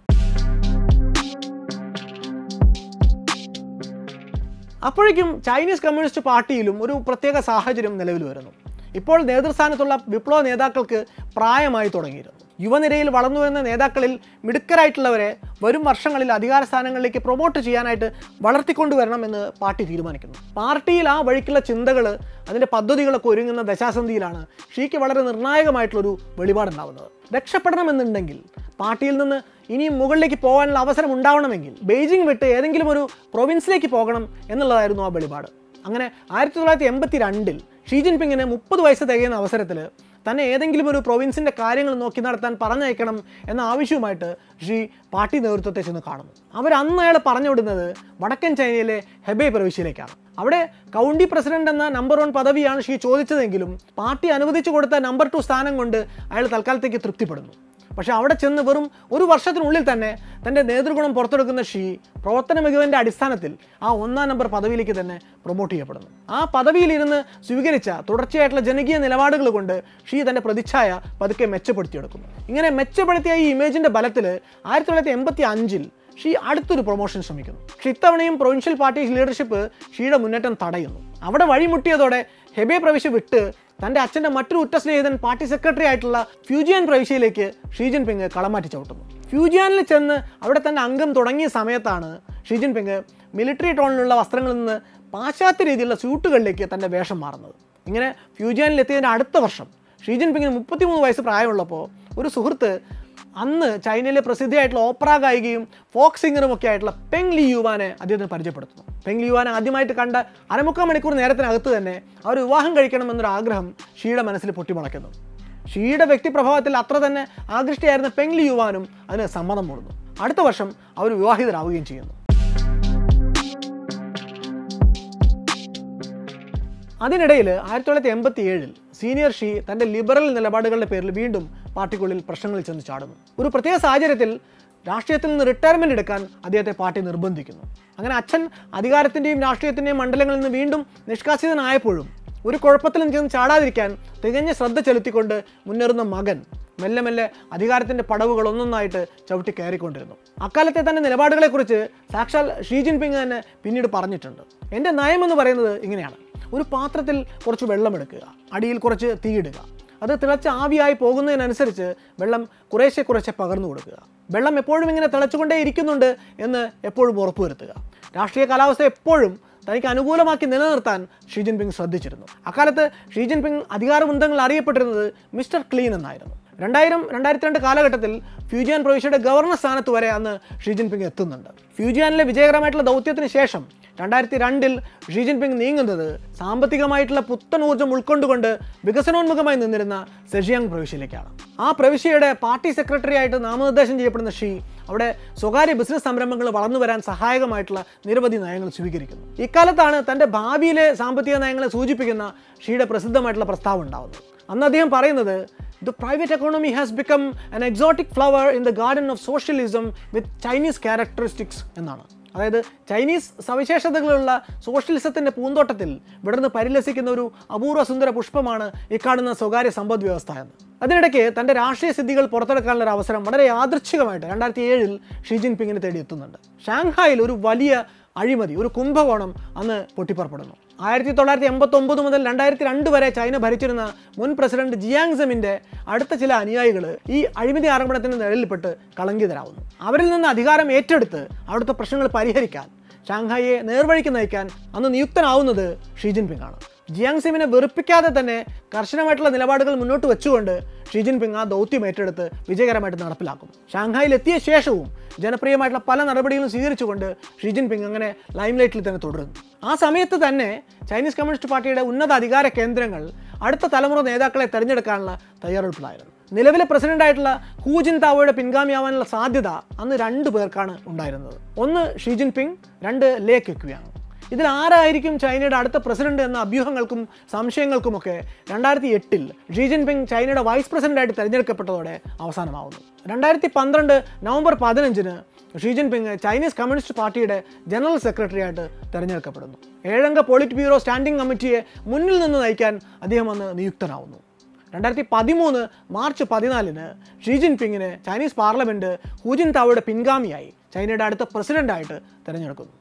A: അപ്പോഴേക്കും ചൈനീസ് കമ്മ്യൂണിസ്റ്റ് പാർട്ടിയിലും ഒരു പ്രത്യേക സാഹചര്യം നിലവിൽ വരുന്നു ഇപ്പോൾ നേതൃസ്ഥാനത്തുള്ള വിപ്ലവ നേതാക്കൾക്ക് പ്രായമായി തുടങ്ങിയിരുന്നു യുവനിരയിൽ വളർന്നു വരുന്ന നേതാക്കളിൽ മിടുക്കരായിട്ടുള്ളവരെ വരും വർഷങ്ങളിൽ അധികാര സ്ഥാനങ്ങളിലേക്ക് പ്രൊമോട്ട് ചെയ്യാനായിട്ട് വളർത്തിക്കൊണ്ടുവരണം എന്ന് പാർട്ടി തീരുമാനിക്കുന്നു പാർട്ടിയിൽ ആ വഴിക്കുള്ള ചിന്തകൾ അതിൻ്റെ പദ്ധതികളൊക്കെ ഒരുങ്ങുന്ന ദശാസന്ധിയിലാണ് ഷീക്ക് വളരെ നിർണായകമായിട്ടുള്ളൊരു വെളിപാടുണ്ടാവുന്നത് രക്ഷപ്പെടണമെന്നുണ്ടെങ്കിൽ പാർട്ടിയിൽ നിന്ന് ഇനിയും മുകളിലേക്ക് പോകാനുള്ള അവസരം ഉണ്ടാവണമെങ്കിൽ ബെയ്ജിംഗ് വിട്ട് ഏതെങ്കിലും ഒരു പ്രൊവിൻസിലേക്ക് പോകണം എന്നുള്ളതായിരുന്നു ആ വെളിപാട് അങ്ങനെ ആയിരത്തി തൊള്ളായിരത്തി എൺപത്തി രണ്ടിൽ ഷീ ജിൻപിങ്ങിന് മുപ്പത് വയസ്സ് തികയുന്ന അവസരത്തിൽ തന്നെ ഏതെങ്കിലും ഒരു പ്രൊവിൻസിൻ്റെ കാര്യങ്ങൾ നോക്കി നടത്താൻ പറഞ്ഞയക്കണം എന്ന ആവശ്യവുമായിട്ട് ഷീ പാർട്ടി നേതൃത്വത്തെ ചെന്ന് കാണുന്നു അവർ അന്ന് അയാൾ പറഞ്ഞു വിടുന്നത് വടക്കൻ ചൈനയിലെ ഹെബേ പ്രവിശ്യയിലേക്കാണ് അവിടെ കൗണ്ടി പ്രസിഡന്റ് എന്ന നമ്പർ വൺ പദവിയാണ് ഷീ ചോദിച്ചതെങ്കിലും പാർട്ടി അനുവദിച്ചു കൊടുത്ത നമ്പർ ടു സ്ഥാനം കൊണ്ട് അയാൾ തൽക്കാലത്തേക്ക് തൃപ്തിപ്പെടുന്നു പക്ഷേ അവിടെ ചെന്ന് വെറും ഒരു വർഷത്തിനുള്ളിൽ തന്നെ തൻ്റെ നേതൃഗുണം പുറത്തെടുക്കുന്ന ഷീ പ്രവർത്തന മികവിൻ്റെ അടിസ്ഥാനത്തിൽ ആ ഒന്നാം നമ്പർ പദവിയിലേക്ക് തന്നെ പ്രൊമോട്ട് ചെയ്യപ്പെടുന്നു ആ പദവിയിലിരുന്ന് സ്വീകരിച്ച തുടർച്ചയായിട്ടുള്ള ജനകീയ നിലപാടുകൾ കൊണ്ട് ഷീ തൻ്റെ പ്രതിച്ഛായ പതുക്കെ മെച്ചപ്പെടുത്തിയെടുക്കുന്നു ഇങ്ങനെ മെച്ചപ്പെടുത്തിയ ഈ ഇമേജിൻ്റെ ബലത്തിൽ ആയിരത്തി തൊള്ളായിരത്തി എൺപത്തി അഞ്ചിൽ ഷീ അടുത്തൊരു പ്രൊമോഷൻ ശ്രമിക്കുന്നു പക്ഷേ ഇത്തവണയും പ്രൊവിൻഷ്യൽ പാർട്ടി ലീഡർഷിപ്പ് ഷീയുടെ മുന്നേറ്റം തടയുന്നു അവിടെ വഴിമുട്ടിയതോടെ ഹെബെ പ്രവിശ്യ വിട്ട് തൻ്റെ അച്ഛൻ്റെ മറ്റൊരു ഉറ്റ സ്നേഹിതൻ പാർട്ടി സെക്രട്ടറി ആയിട്ടുള്ള ഫ്യൂജിയൻ പ്രവിശ്യയിലേക്ക് ഷീ ജിൻപിങ് കളമാറ്റി ചവിട്ടുന്നു ഫ്യൂജിയാനിൽ ചെന്ന് അവിടെ തൻ്റെ അംഗം തുടങ്ങിയ സമയത്താണ് ഷീ ജിൻപിങ് മിലിറ്ററി ടോണിലുള്ള വസ്ത്രങ്ങളിൽ നിന്ന് പാശ്ചാത്യ രീതിയിലുള്ള സ്യൂട്ടുകളിലേക്ക് തൻ്റെ വേഷം മാറുന്നത് ഇങ്ങനെ ഫ്യൂജിയാനിൽ എത്തിയതിൻ്റെ അടുത്ത വർഷം ഷീ ജിൻപിങ്ങിന് മുപ്പത്തിമൂന്ന് വയസ്സ് പ്രായമുള്ളപ്പോൾ ഒരു സുഹൃത്ത് അന്ന് ചൈനയിലെ പ്രസിദ്ധിയായിട്ടുള്ള ഓപ്പറ ഗായികയും ഫോക്ക് സിംഗറും ഒക്കെ ആയിട്ടുള്ള പെങ് ലി യുവാനെ അദ്ദേഹത്തിന് പരിചയപ്പെടുത്തുന്നു പെങ് ലി യുവാനെ ആദ്യമായിട്ട് കണ്ട അരമുക്കാൽ മണിക്കൂർ നേരത്തിനകത്ത് തന്നെ അവർ വിവാഹം കഴിക്കണമെന്നൊരു ആഗ്രഹം ഷീയുടെ മനസ്സിൽ പൊട്ടിമുളയ്ക്കുന്നു ഷീയുടെ വ്യക്തിപ്രഭാവത്തിൽ അത്ര തന്നെ ആകൃഷ്ടയായിരുന്ന പെങ് ലി യുവാനും അതിന് സമ്മതം മൂടുന്നു അടുത്ത വർഷം അവർ വിവാഹിതരാവുകയും ചെയ്യുന്നു അതിനിടയിൽ ആയിരത്തി തൊള്ളായിരത്തി എൺപത്തി ഏഴിൽ സീനിയർ ഷീ തൻ്റെ ലിബറൽ നിലപാടുകളുടെ പേരിൽ വീണ്ടും പാർട്ടിക്കുള്ളിൽ പ്രശ്നങ്ങളിൽ ചെന്ന് ചാടുന്നു ഒരു പ്രത്യേക സാഹചര്യത്തിൽ രാഷ്ട്രീയത്തിൽ നിന്ന് റിട്ടയർമെൻ്റ് എടുക്കാൻ അദ്ദേഹത്തെ പാർട്ടി നിർബന്ധിക്കുന്നു അങ്ങനെ അച്ഛൻ അധികാരത്തിൻ്റെയും രാഷ്ട്രീയത്തിൻ്റെയും മണ്ഡലങ്ങളിൽ നിന്ന് വീണ്ടും നിഷ്കാസിതനായപ്പോഴും ഒരു കുഴപ്പത്തിലും ചെന്ന് ചാടാതിരിക്കാൻ തികഞ്ഞ ശ്രദ്ധ ചെലുത്തിക്കൊണ്ട് മുന്നേറുന്ന മകൻ മെല്ലെ മെല്ലെ അധികാരത്തിൻ്റെ പടവുകൾ ഒന്നൊന്നായിട്ട് ചവിട്ടി കയറിക്കൊണ്ടിരുന്നു അക്കാലത്തെ തന്നെ നിലപാടുകളെക്കുറിച്ച് സാക്ഷാൽ ഷീ ജിൻപിങ് തന്നെ പിന്നീട് പറഞ്ഞിട്ടുണ്ട് എൻ്റെ നയമെന്ന് പറയുന്നത് ഇങ്ങനെയാണ് ഒരു പാത്രത്തിൽ കുറച്ച് വെള്ളമെടുക്കുക അടിയിൽ കുറച്ച് തീയിടുക അത് തിളച്ച് ആവിയായി പോകുന്നതിനനുസരിച്ച് വെള്ളം കുറേശ്ശെ കുറേശ്ശെ പകർന്നു കൊടുക്കുക വെള്ളം എപ്പോഴും ഇങ്ങനെ തിളച്ചുകൊണ്ടേ ഇരിക്കുന്നുണ്ട് എന്ന് എപ്പോഴും ഉറപ്പുവരുത്തുക രാഷ്ട്രീയ കാലാവസ്ഥ എപ്പോഴും തനിക്ക് അനുകൂലമാക്കി നിലനിർത്താൻ ഷീ ജിൻപിങ് ശ്രദ്ധിച്ചിരുന്നു അക്കാലത്ത് ഷീ ജിൻപിങ് അധികാരവൃന്ദങ്ങൾ അറിയപ്പെട്ടിരുന്നത് മിസ്റ്റർ ക്ലീൻ എന്നായിരുന്നു രണ്ടായിരം രണ്ടായിരത്തി രണ്ട് കാലഘട്ടത്തിൽ ഫ്യൂജിയാൻ പ്രവിശ്യയുടെ ഗവർണർ സ്ഥാനത്ത് വരെ അന്ന് ഷീ ജിൻപിങ് എത്തുന്നുണ്ട് ഫ്യൂജിയാനിലെ വിജയകരമായിട്ടുള്ള ദൗത്യത്തിന് ശേഷം രണ്ടായിരത്തി രണ്ടിൽ ഷീ ജിൻപിങ് നീങ്ങുന്നത് സാമ്പത്തികമായിട്ടുള്ള പുത്തൻ ഊർജ്ജം ഉൾക്കൊണ്ടുകൊണ്ട് വികസനോന്മുഖമായി നിന്നിരുന്ന സെഷിയാങ് പ്രവിശ്യയിലേക്കാണ് ആ പ്രവിശ്യയുടെ പാർട്ടി സെക്രട്ടറി ആയിട്ട് നാമനിർദ്ദേശം ചെയ്യപ്പെടുന്ന ഷീ അവിടെ സ്വകാര്യ ബിസിനസ് സംരംഭങ്ങൾ വളർന്നു വരാൻ സഹായകമായിട്ടുള്ള നിരവധി നയങ്ങൾ സ്വീകരിക്കുന്നു ഇക്കാലത്താണ് തൻ്റെ ഭാവിയിലെ സാമ്പത്തിക നയങ്ങളെ സൂചിപ്പിക്കുന്ന ഷീയുടെ പ്രസിദ്ധമായിട്ടുള്ള പ്രസ്താവം ഉണ്ടാവുന്നത് അന്ന് അദ്ദേഹം പറയുന്നത് the private economy has become an exotic flower in the garden of socialism with Chinese characteristics എന്നാണ് അതായത് ചൈനീസ് സവിശേഷതകളുള്ള സോഷ്യലിസത്തിൻ്റെ പൂന്തോട്ടത്തിൽ വിടർന്ന് പരിലസിക്കുന്ന ഒരു അപൂർവ സുന്ദര പുഷ്പമാണ് ഈ കാണുന്ന സ്വകാര്യ സമ്പദ് വ്യവസ്ഥ എന്ന് അതിനിടയ്ക്ക് തൻ്റെ രാഷ്ട്രീയ സിദ്ധികൾ പുറത്തെടുക്കാനുള്ള ഒരു അവസരം വളരെ യാദൃച്ഛികമായിട്ട് രണ്ടായിരത്തി ഏഴിൽ ഷീ ജിൻപിങ്ങിനെ തേടി എത്തുന്നുണ്ട് ഷാങ്ഹായിൽ ഒരു വലിയ അഴിമതി ഒരു കുംഭകോണം അന്ന് പൊട്ടിപ്പുറപ്പെടുന്നു ആയിരത്തി തൊള്ളായിരത്തി എൺപത്തി ഒമ്പത് മുതൽ രണ്ടായിരത്തി രണ്ട് വരെ ചൈന ഭരിച്ചിരുന്ന മുൻ പ്രസിഡന്റ് ജിയാങ് സെമിൻ്റെ അടുത്ത ചില അനുയായികൾ ഈ അഴിമതി ആരോപണത്തിന് നിഴലിൽപ്പെട്ട് കളങ്കിതരാവുന്നു അവരിൽ നിന്ന് അധികാരം ഏറ്റെടുത്ത് അവിടുത്തെ പ്രശ്നങ്ങൾ പരിഹരിക്കാൻ ഷാങ്ഹായിയെ നേർവഴിക്ക് നയിക്കാൻ അന്ന് നിയുക്തനാവുന്നത് ഷീ ജിൻപിങ് ആണ് ജിയാങ് സിമിനെ വെറുപ്പിക്കാതെ തന്നെ കർശനമായിട്ടുള്ള നിലപാടുകൾ മുന്നോട്ട് വെച്ചുകൊണ്ട് ഷീ ജിൻപിങ് ആ ദൗത്യം ഏറ്റെടുത്ത് വിജയകരമായിട്ട് നടപ്പിലാക്കും ഷാങ്ഹായിൽ എത്തിയ ശേഷവും ജനപ്രിയമായിട്ടുള്ള പല നടപടികളും സ്വീകരിച്ചുകൊണ്ട് ഷീ ജിൻപിങ് അങ്ങനെ ലൈംലൈറ്റിൽ തന്നെ തുടരുന്നു ആ സമയത്ത് തന്നെ ചൈനീസ് കമ്മ്യൂണിസ്റ്റ് പാർട്ടിയുടെ ഉന്നത അധികാര കേന്ദ്രങ്ങൾ അടുത്ത തലമുറ നേതാക്കളെ തെരഞ്ഞെടുക്കാനുള്ള തയ്യാറെടുപ്പിലായിരുന്നു നിലവിലെ പ്രസിഡന്റായിട്ടുള്ള ഹൂ ജിൻ താവോയുടെ പിൻഗാമിയാവാനുള്ള സാധ്യത അന്ന് രണ്ട് പേർക്കാണ് ഉണ്ടായിരുന്നത് ഒന്ന് ഷീ ജിൻ പിങ് രണ്ട് ലേ കെക്വിയാണ് ഇതിൽ ആരായിരിക്കും ചൈനയുടെ അടുത്ത പ്രസിഡന്റ് എന്ന അഭ്യൂഹങ്ങൾക്കും സംശയങ്ങൾക്കുമൊക്കെ രണ്ടായിരത്തി എട്ടിൽ ഷീ ജിൻപിങ് ചൈനയുടെ വൈസ് പ്രസിഡന്റായിട്ട് തിരഞ്ഞെടുക്കപ്പെട്ടതോടെ അവസാനമാവുന്നു രണ്ടായിരത്തി പന്ത്രണ്ട് നവംബർ പതിനഞ്ചിന് ഷീ ജിൻപിങ് ചൈനീസ് കമ്മ്യൂണിസ്റ്റ് പാർട്ടിയുടെ ജനറൽ സെക്രട്ടറി ആയിട്ട് തിരഞ്ഞെടുക്കപ്പെടുന്നു ഏഴംഗ പോളിറ്റ് ബ്യൂറോ സ്റ്റാൻഡിംഗ് കമ്മിറ്റിയെ മുന്നിൽ നിന്ന് നയിക്കാൻ അദ്ദേഹം അന്ന് നിയുക്തനാവുന്നു രണ്ടായിരത്തി പതിമൂന്ന് മാർച്ച് പതിനാലിന് ഷീ ജിൻപിങ്ങിനെ ചൈനീസ് പാർലമെൻറ്റ് ഹൂജിൻ താവയുടെ പിൻഗാമിയായി ചൈനയുടെ അടുത്ത പ്രസിഡന്റായിട്ട് തിരഞ്ഞെടുക്കുന്നു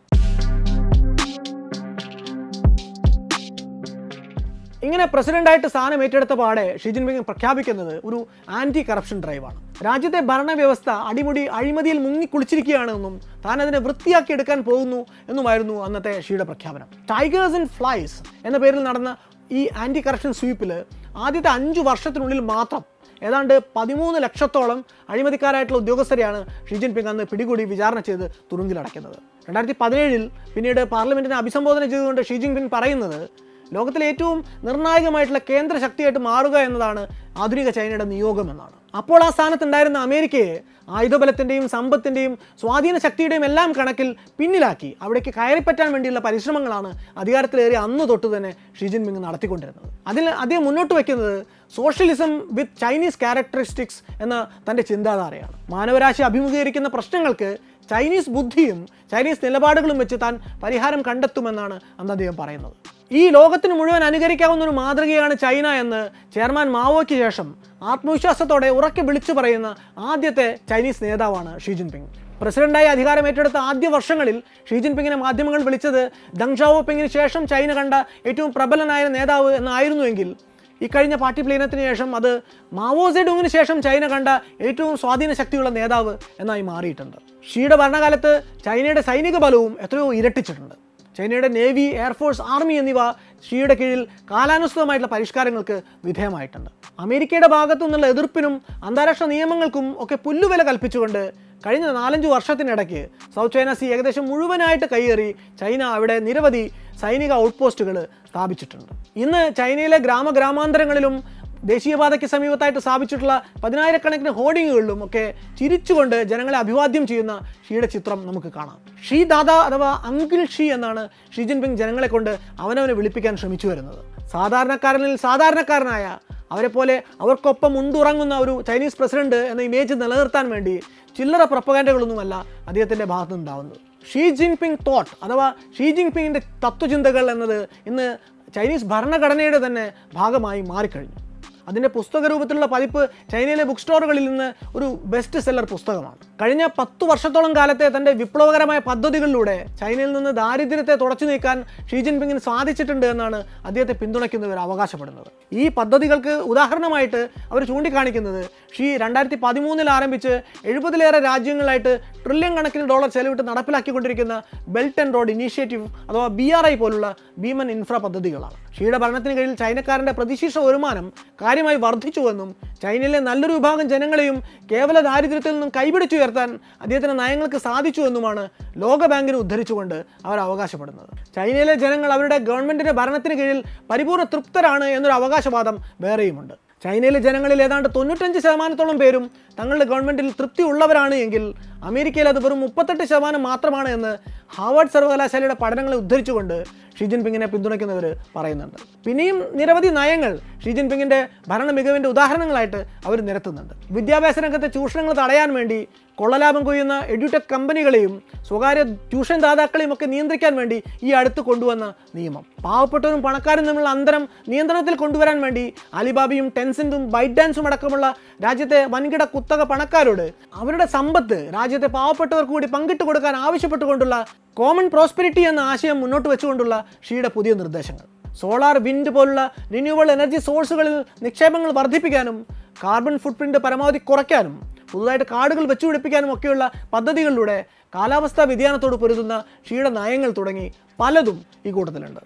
A: ഇങ്ങനെ പ്രസിഡന്റായിട്ട് സ്ഥാനം ഏറ്റെടുത്ത പാടെ ഷീ ജിൻപിങ് പ്രഖ്യാപിക്കുന്നത് ഒരു ആന്റി കറപ്ഷൻ ഡ്രൈവാണ് രാജ്യത്തെ ഭരണവ്യവസ്ഥ അടിമുടി അഴിമതിയിൽ മുങ്ങിക്കുളിച്ചിരിക്കുകയാണെന്നും താൻ അതിനെ വൃത്തിയാക്കി എടുക്കാൻ പോകുന്നു എന്നുമായിരുന്നു അന്നത്തെ ഷീയുടെ പ്രഖ്യാപനം ടൈഗേഴ്സ് ഇൻ ഫ്ലൈസ് എന്ന പേരിൽ നടന്ന ഈ ആന്റി കറപ്ഷൻ സ്വീപ്പിൽ ആദ്യത്തെ അഞ്ചു വർഷത്തിനുള്ളിൽ മാത്രം ഏതാണ്ട് പതിമൂന്ന് ലക്ഷത്തോളം അഴിമതിക്കാരായിട്ടുള്ള ഉദ്യോഗസ്ഥരെയാണ് ഷീ ജിൻപിങ് അന്ന് പിടികൂടി വിചാരണ ചെയ്ത് തുറുങ്കിലടയ്ക്കുന്നത് രണ്ടായിരത്തി പതിനേഴിൽ പിന്നീട് പാർലമെന്റിനെ അഭിസംബോധന ചെയ്തുകൊണ്ട് ഷീ ജിൻപിങ് പറയുന്നത് ലോകത്തിലെ ഏറ്റവും നിർണായകമായിട്ടുള്ള കേന്ദ്ര ശക്തിയായിട്ട് മാറുക എന്നതാണ് ആധുനിക ചൈനയുടെ നിയോഗം എന്നാണ് അപ്പോൾ ആ സ്ഥാനത്തുണ്ടായിരുന്ന അമേരിക്കയെ ആയുധബലത്തിൻ്റെയും സമ്പത്തിൻ്റെയും സ്വാധീന ശക്തിയുടെയും എല്ലാം കണക്കിൽ പിന്നിലാക്കി അവിടേക്ക് കയറിപ്പറ്റാൻ വേണ്ടിയുള്ള പരിശ്രമങ്ങളാണ് അധികാരത്തിലേറി അന്ന് തൊട്ട് തന്നെ ഷീ ജിൻപിങ് നടത്തിക്കൊണ്ടിരുന്നത് അതിൽ അദ്ദേഹം മുന്നോട്ട് വയ്ക്കുന്നത് സോഷ്യലിസം വിത്ത് ചൈനീസ് ക്യാരക്ടറിസ്റ്റിക്സ് എന്ന തൻ്റെ ചിന്താധാരയാണ് മാനവരാശി അഭിമുഖീകരിക്കുന്ന പ്രശ്നങ്ങൾക്ക് ചൈനീസ് ബുദ്ധിയും ചൈനീസ് നിലപാടുകളും വെച്ച് താൻ പരിഹാരം കണ്ടെത്തുമെന്നാണ് അന്ന് അദ്ദേഹം പറയുന്നത് ഈ ലോകത്തിന് മുഴുവൻ അനുകരിക്കാവുന്ന ഒരു മാതൃകയാണ് ചൈന എന്ന് ചെയർമാൻ മാവോയ്ക്ക് ശേഷം ആത്മവിശ്വാസത്തോടെ ഉറക്കെ വിളിച്ചു പറയുന്ന ആദ്യത്തെ ചൈനീസ് നേതാവാണ് ഷീ ജിൻപിങ് പ്രസിഡന്റായി അധികാരം ഏറ്റെടുത്ത ആദ്യ വർഷങ്ങളിൽ ഷീ ജിൻപിങ്ങിനെ മാധ്യമങ്ങൾ വിളിച്ചത് ദങ് ഷാവോ പിങ്ങിന് ശേഷം ചൈന കണ്ട ഏറ്റവും പ്രബലനായ നേതാവ് എന്നായിരുന്നുവെങ്കിൽ ഇക്കഴിഞ്ഞ പാർട്ടി പ്ലീനത്തിന് ശേഷം അത് മാവോ സെഡുങ്ങിന് ശേഷം ചൈന കണ്ട ഏറ്റവും സ്വാധീന ശക്തിയുള്ള നേതാവ് എന്നായി മാറിയിട്ടുണ്ട് ഷീയുടെ ഭരണകാലത്ത് ചൈനയുടെ സൈനിക ബലവും എത്രയോ ഇരട്ടിച്ചിട്ടുണ്ട് ചൈനയുടെ നേവി എയർഫോഴ്സ് ആർമി എന്നിവ ഷീയുടെ കീഴിൽ കാലാനുസൃതമായിട്ടുള്ള പരിഷ്കാരങ്ങൾക്ക് വിധേയമായിട്ടുണ്ട് അമേരിക്കയുടെ ഭാഗത്തു നിന്നുള്ള എതിർപ്പിനും അന്താരാഷ്ട്ര നിയമങ്ങൾക്കും ഒക്കെ പുല്ലുവില കൽപ്പിച്ചുകൊണ്ട് കഴിഞ്ഞ നാലഞ്ച് വർഷത്തിനിടയ്ക്ക് സൗത്ത് ചൈന സീ ഏകദേശം മുഴുവനായിട്ട് കൈയേറി ചൈന അവിടെ നിരവധി സൈനിക ഔട്ട്പോസ്റ്റുകൾ സ്ഥാപിച്ചിട്ടുണ്ട് ഇന്ന് ചൈനയിലെ ഗ്രാമഗ്രാമാന്തരങ്ങളിലും ദേശീയപാതയ്ക്ക് സമീപത്തായിട്ട് സ്ഥാപിച്ചിട്ടുള്ള പതിനായിരക്കണക്കിന് ഹോർഡിങ്ങുകളിലും ഒക്കെ ചിരിച്ചുകൊണ്ട് ജനങ്ങളെ അഭിവാദ്യം ചെയ്യുന്ന ഷീയുടെ ചിത്രം നമുക്ക് കാണാം ഷീ ദാദ അഥവാ അങ്കിൾ ഷീ എന്നാണ് ഷീ ജിൻപിങ് ജനങ്ങളെ കൊണ്ട് അവനവനെ വിളിപ്പിക്കാൻ ശ്രമിച്ചു വരുന്നത് സാധാരണക്കാരനിൽ സാധാരണക്കാരനായ അവരെ പോലെ അവർക്കൊപ്പം ഉണ്ടുറങ്ങുന്ന ഒരു ചൈനീസ് പ്രസിഡന്റ് എന്ന ഇമേജ് നിലനിർത്താൻ വേണ്ടി ചില്ലറ പ്രപ്പകാൻഡകളൊന്നുമല്ല അദ്ദേഹത്തിൻ്റെ ഭാഗത്തു നിന്നുണ്ടാവുന്നത് ഷീ ജിൻപിങ് തോട്ട് അഥവാ ഷീ ജിൻപിങ്ങിൻ്റെ തത്വചിന്തകൾ എന്നത് ഇന്ന് ചൈനീസ് ഭരണഘടനയുടെ തന്നെ ഭാഗമായി മാറിക്കഴിഞ്ഞു അതിൻ്റെ പുസ്തക രൂപത്തിലുള്ള പതിപ്പ് ചൈനയിലെ ബുക്ക് സ്റ്റോറുകളിൽ നിന്ന് ഒരു ബെസ്റ്റ് സെല്ലർ പുസ്തകമാണ് കഴിഞ്ഞ പത്തു വർഷത്തോളം കാലത്തെ തൻ്റെ വിപ്ലവകരമായ പദ്ധതികളിലൂടെ ചൈനയിൽ നിന്ന് ദാരിദ്ര്യത്തെ തുടച്ചു നീക്കാൻ ഷീ ജിൻപിങ്ങിന് സാധിച്ചിട്ടുണ്ട് എന്നാണ് അദ്ദേഹത്തെ പിന്തുണയ്ക്കുന്നവർ അവകാശപ്പെടുന്നത് ഈ പദ്ധതികൾക്ക് ഉദാഹരണമായിട്ട് അവർ ചൂണ്ടിക്കാണിക്കുന്നത് ഷീ രണ്ടായിരത്തി പതിമൂന്നിൽ ആരംഭിച്ച് എഴുപതിലേറെ രാജ്യങ്ങളായിട്ട് ട്രില്യൺ കണക്കിന് ഡോളർ ചെലവിട്ട് നടപ്പിലാക്കിക്കൊണ്ടിരിക്കുന്ന ബെൽറ്റ് ആൻഡ് റോഡ് ഇനീഷ്യേറ്റീവ് അഥവാ ബി ആർ ഐ പോലുള്ള ഭീമൻ ഇൻഫ്ര പദ്ധതികളാണ് ഷീയുടെ ഭരണത്തിന് കീഴിൽ ചൈനക്കാരൻ്റെ പ്രതിശീർഷ വരുമാനം കാര്യമായി വർദ്ധിച്ചുവെന്നും ചൈനയിലെ നല്ലൊരു വിഭാഗം ജനങ്ങളെയും കേവല ദാരിദ്ര്യത്തിൽ നിന്നും കൈപിടിച്ചുയർത്താൻ അദ്ദേഹത്തിൻ്റെ നയങ്ങൾക്ക് സാധിച്ചുവെന്നുമാണ് ലോകബാങ്കിനെ ഉദ്ധരിച്ചുകൊണ്ട് അവർ അവകാശപ്പെടുന്നത് ചൈനയിലെ ജനങ്ങൾ അവരുടെ ഗവൺമെൻറ്റിൻ്റെ ഭരണത്തിന് കീഴിൽ പരിപൂർണ്ണ തൃപ്തരാണ് എന്നൊരു അവകാശവാദം വേറെയുമുണ്ട് ചൈനയിലെ ജനങ്ങളിൽ ഏതാണ്ട് തൊണ്ണൂറ്റഞ്ച് ശതമാനത്തോളം പേരും തങ്ങളുടെ ഗവൺമെൻറ്റിൽ തൃപ്തി ഉള്ളവരാണ് എങ്കിൽ അമേരിക്കയിൽ അത് വെറും മുപ്പത്തെട്ട് ശതമാനം മാത്രമാണ് എന്ന് ഹാർവാർഡ് സർവകലാശാലയുടെ പഠനങ്ങളെ ഉദ്ധരിച്ചുകൊണ്ട് ഷീ ജിൻപിങ്ങിനെ പിന്തുണയ്ക്കുന്നവർ പറയുന്നുണ്ട് പിന്നെയും നിരവധി നയങ്ങൾ ഷീ ജിൻപിങ്ങിൻ്റെ ഭരണ മികവിൻ്റെ ഉദാഹരണങ്ങളായിട്ട് അവർ നിരത്തുന്നുണ്ട് വിദ്യാഭ്യാസ രംഗത്തെ ചൂഷണങ്ങൾ തടയാൻ വേണ്ടി കൊള്ളലാഭം കൊയ്യുന്ന എഡ്യൂടെക് കമ്പനികളെയും സ്വകാര്യ ട്യൂഷൻ ദാതാക്കളെയും ഒക്കെ നിയന്ത്രിക്കാൻ വേണ്ടി ഈ അടുത്ത് കൊണ്ടുവന്ന നിയമം പാവപ്പെട്ടവരും പണക്കാരും തമ്മിലുള്ള അന്തരം നിയന്ത്രണത്തിൽ കൊണ്ടുവരാൻ വേണ്ടി അലിബാബയും ടെൻസെന്റും ബൈറ്റ് ഡാൻസും അടക്കമുള്ള രാജ്യത്തെ വൻകിട കുത്തക പണക്കാരോട് അവരുടെ സമ്പത്ത് രാജ്യത്തെ പാവപ്പെട്ടവർക്ക് കൂടി പങ്കിട്ട് കൊടുക്കാൻ ആവശ്യപ്പെട്ടുകൊണ്ടുള്ള കോമൺ പ്രോസ്പെരിറ്റി എന്ന ആശയം മുന്നോട്ട് വെച്ചുകൊണ്ടുള്ള ഷീയുടെ പുതിയ നിർദ്ദേശങ്ങൾ സോളാർ വിൻഡ് പോലുള്ള റിന്യൂവബിൾ എനർജി സോഴ്സുകളിൽ നിക്ഷേപങ്ങൾ വർദ്ധിപ്പിക്കാനും കാർബൺ ഫുട് പ്രിന്റ് പരമാവധി കുറയ്ക്കാനും പുതുതായിട്ട് കാടുകൾ വെച്ചുപിടിപ്പിക്കാനും ഒക്കെയുള്ള പദ്ധതികളിലൂടെ കാലാവസ്ഥാ വ്യതിയാനത്തോട് പൊരുതുന്ന ഷീയുടെ നയങ്ങൾ തുടങ്ങി പലതും ഈ കൂട്ടത്തിലുണ്ട്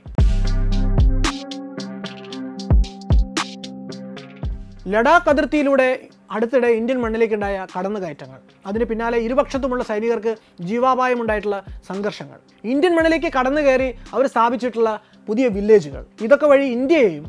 A: ലഡാക്ക് അതിർത്തിയിലൂടെ അടുത്തിടെ ഇന്ത്യൻ മണ്ണിലേക്കുണ്ടായ കടന്നുകയറ്റങ്ങൾ അതിന് പിന്നാലെ ഇരുപക്ഷത്തുമുള്ള സൈനികർക്ക് ജീവാപായമുണ്ടായിട്ടുള്ള സംഘർഷങ്ങൾ ഇന്ത്യൻ മണ്ണിലേക്ക് കടന്നു കയറി അവർ സ്ഥാപിച്ചിട്ടുള്ള പുതിയ വില്ലേജുകൾ ഇതൊക്കെ വഴി ഇന്ത്യയെയും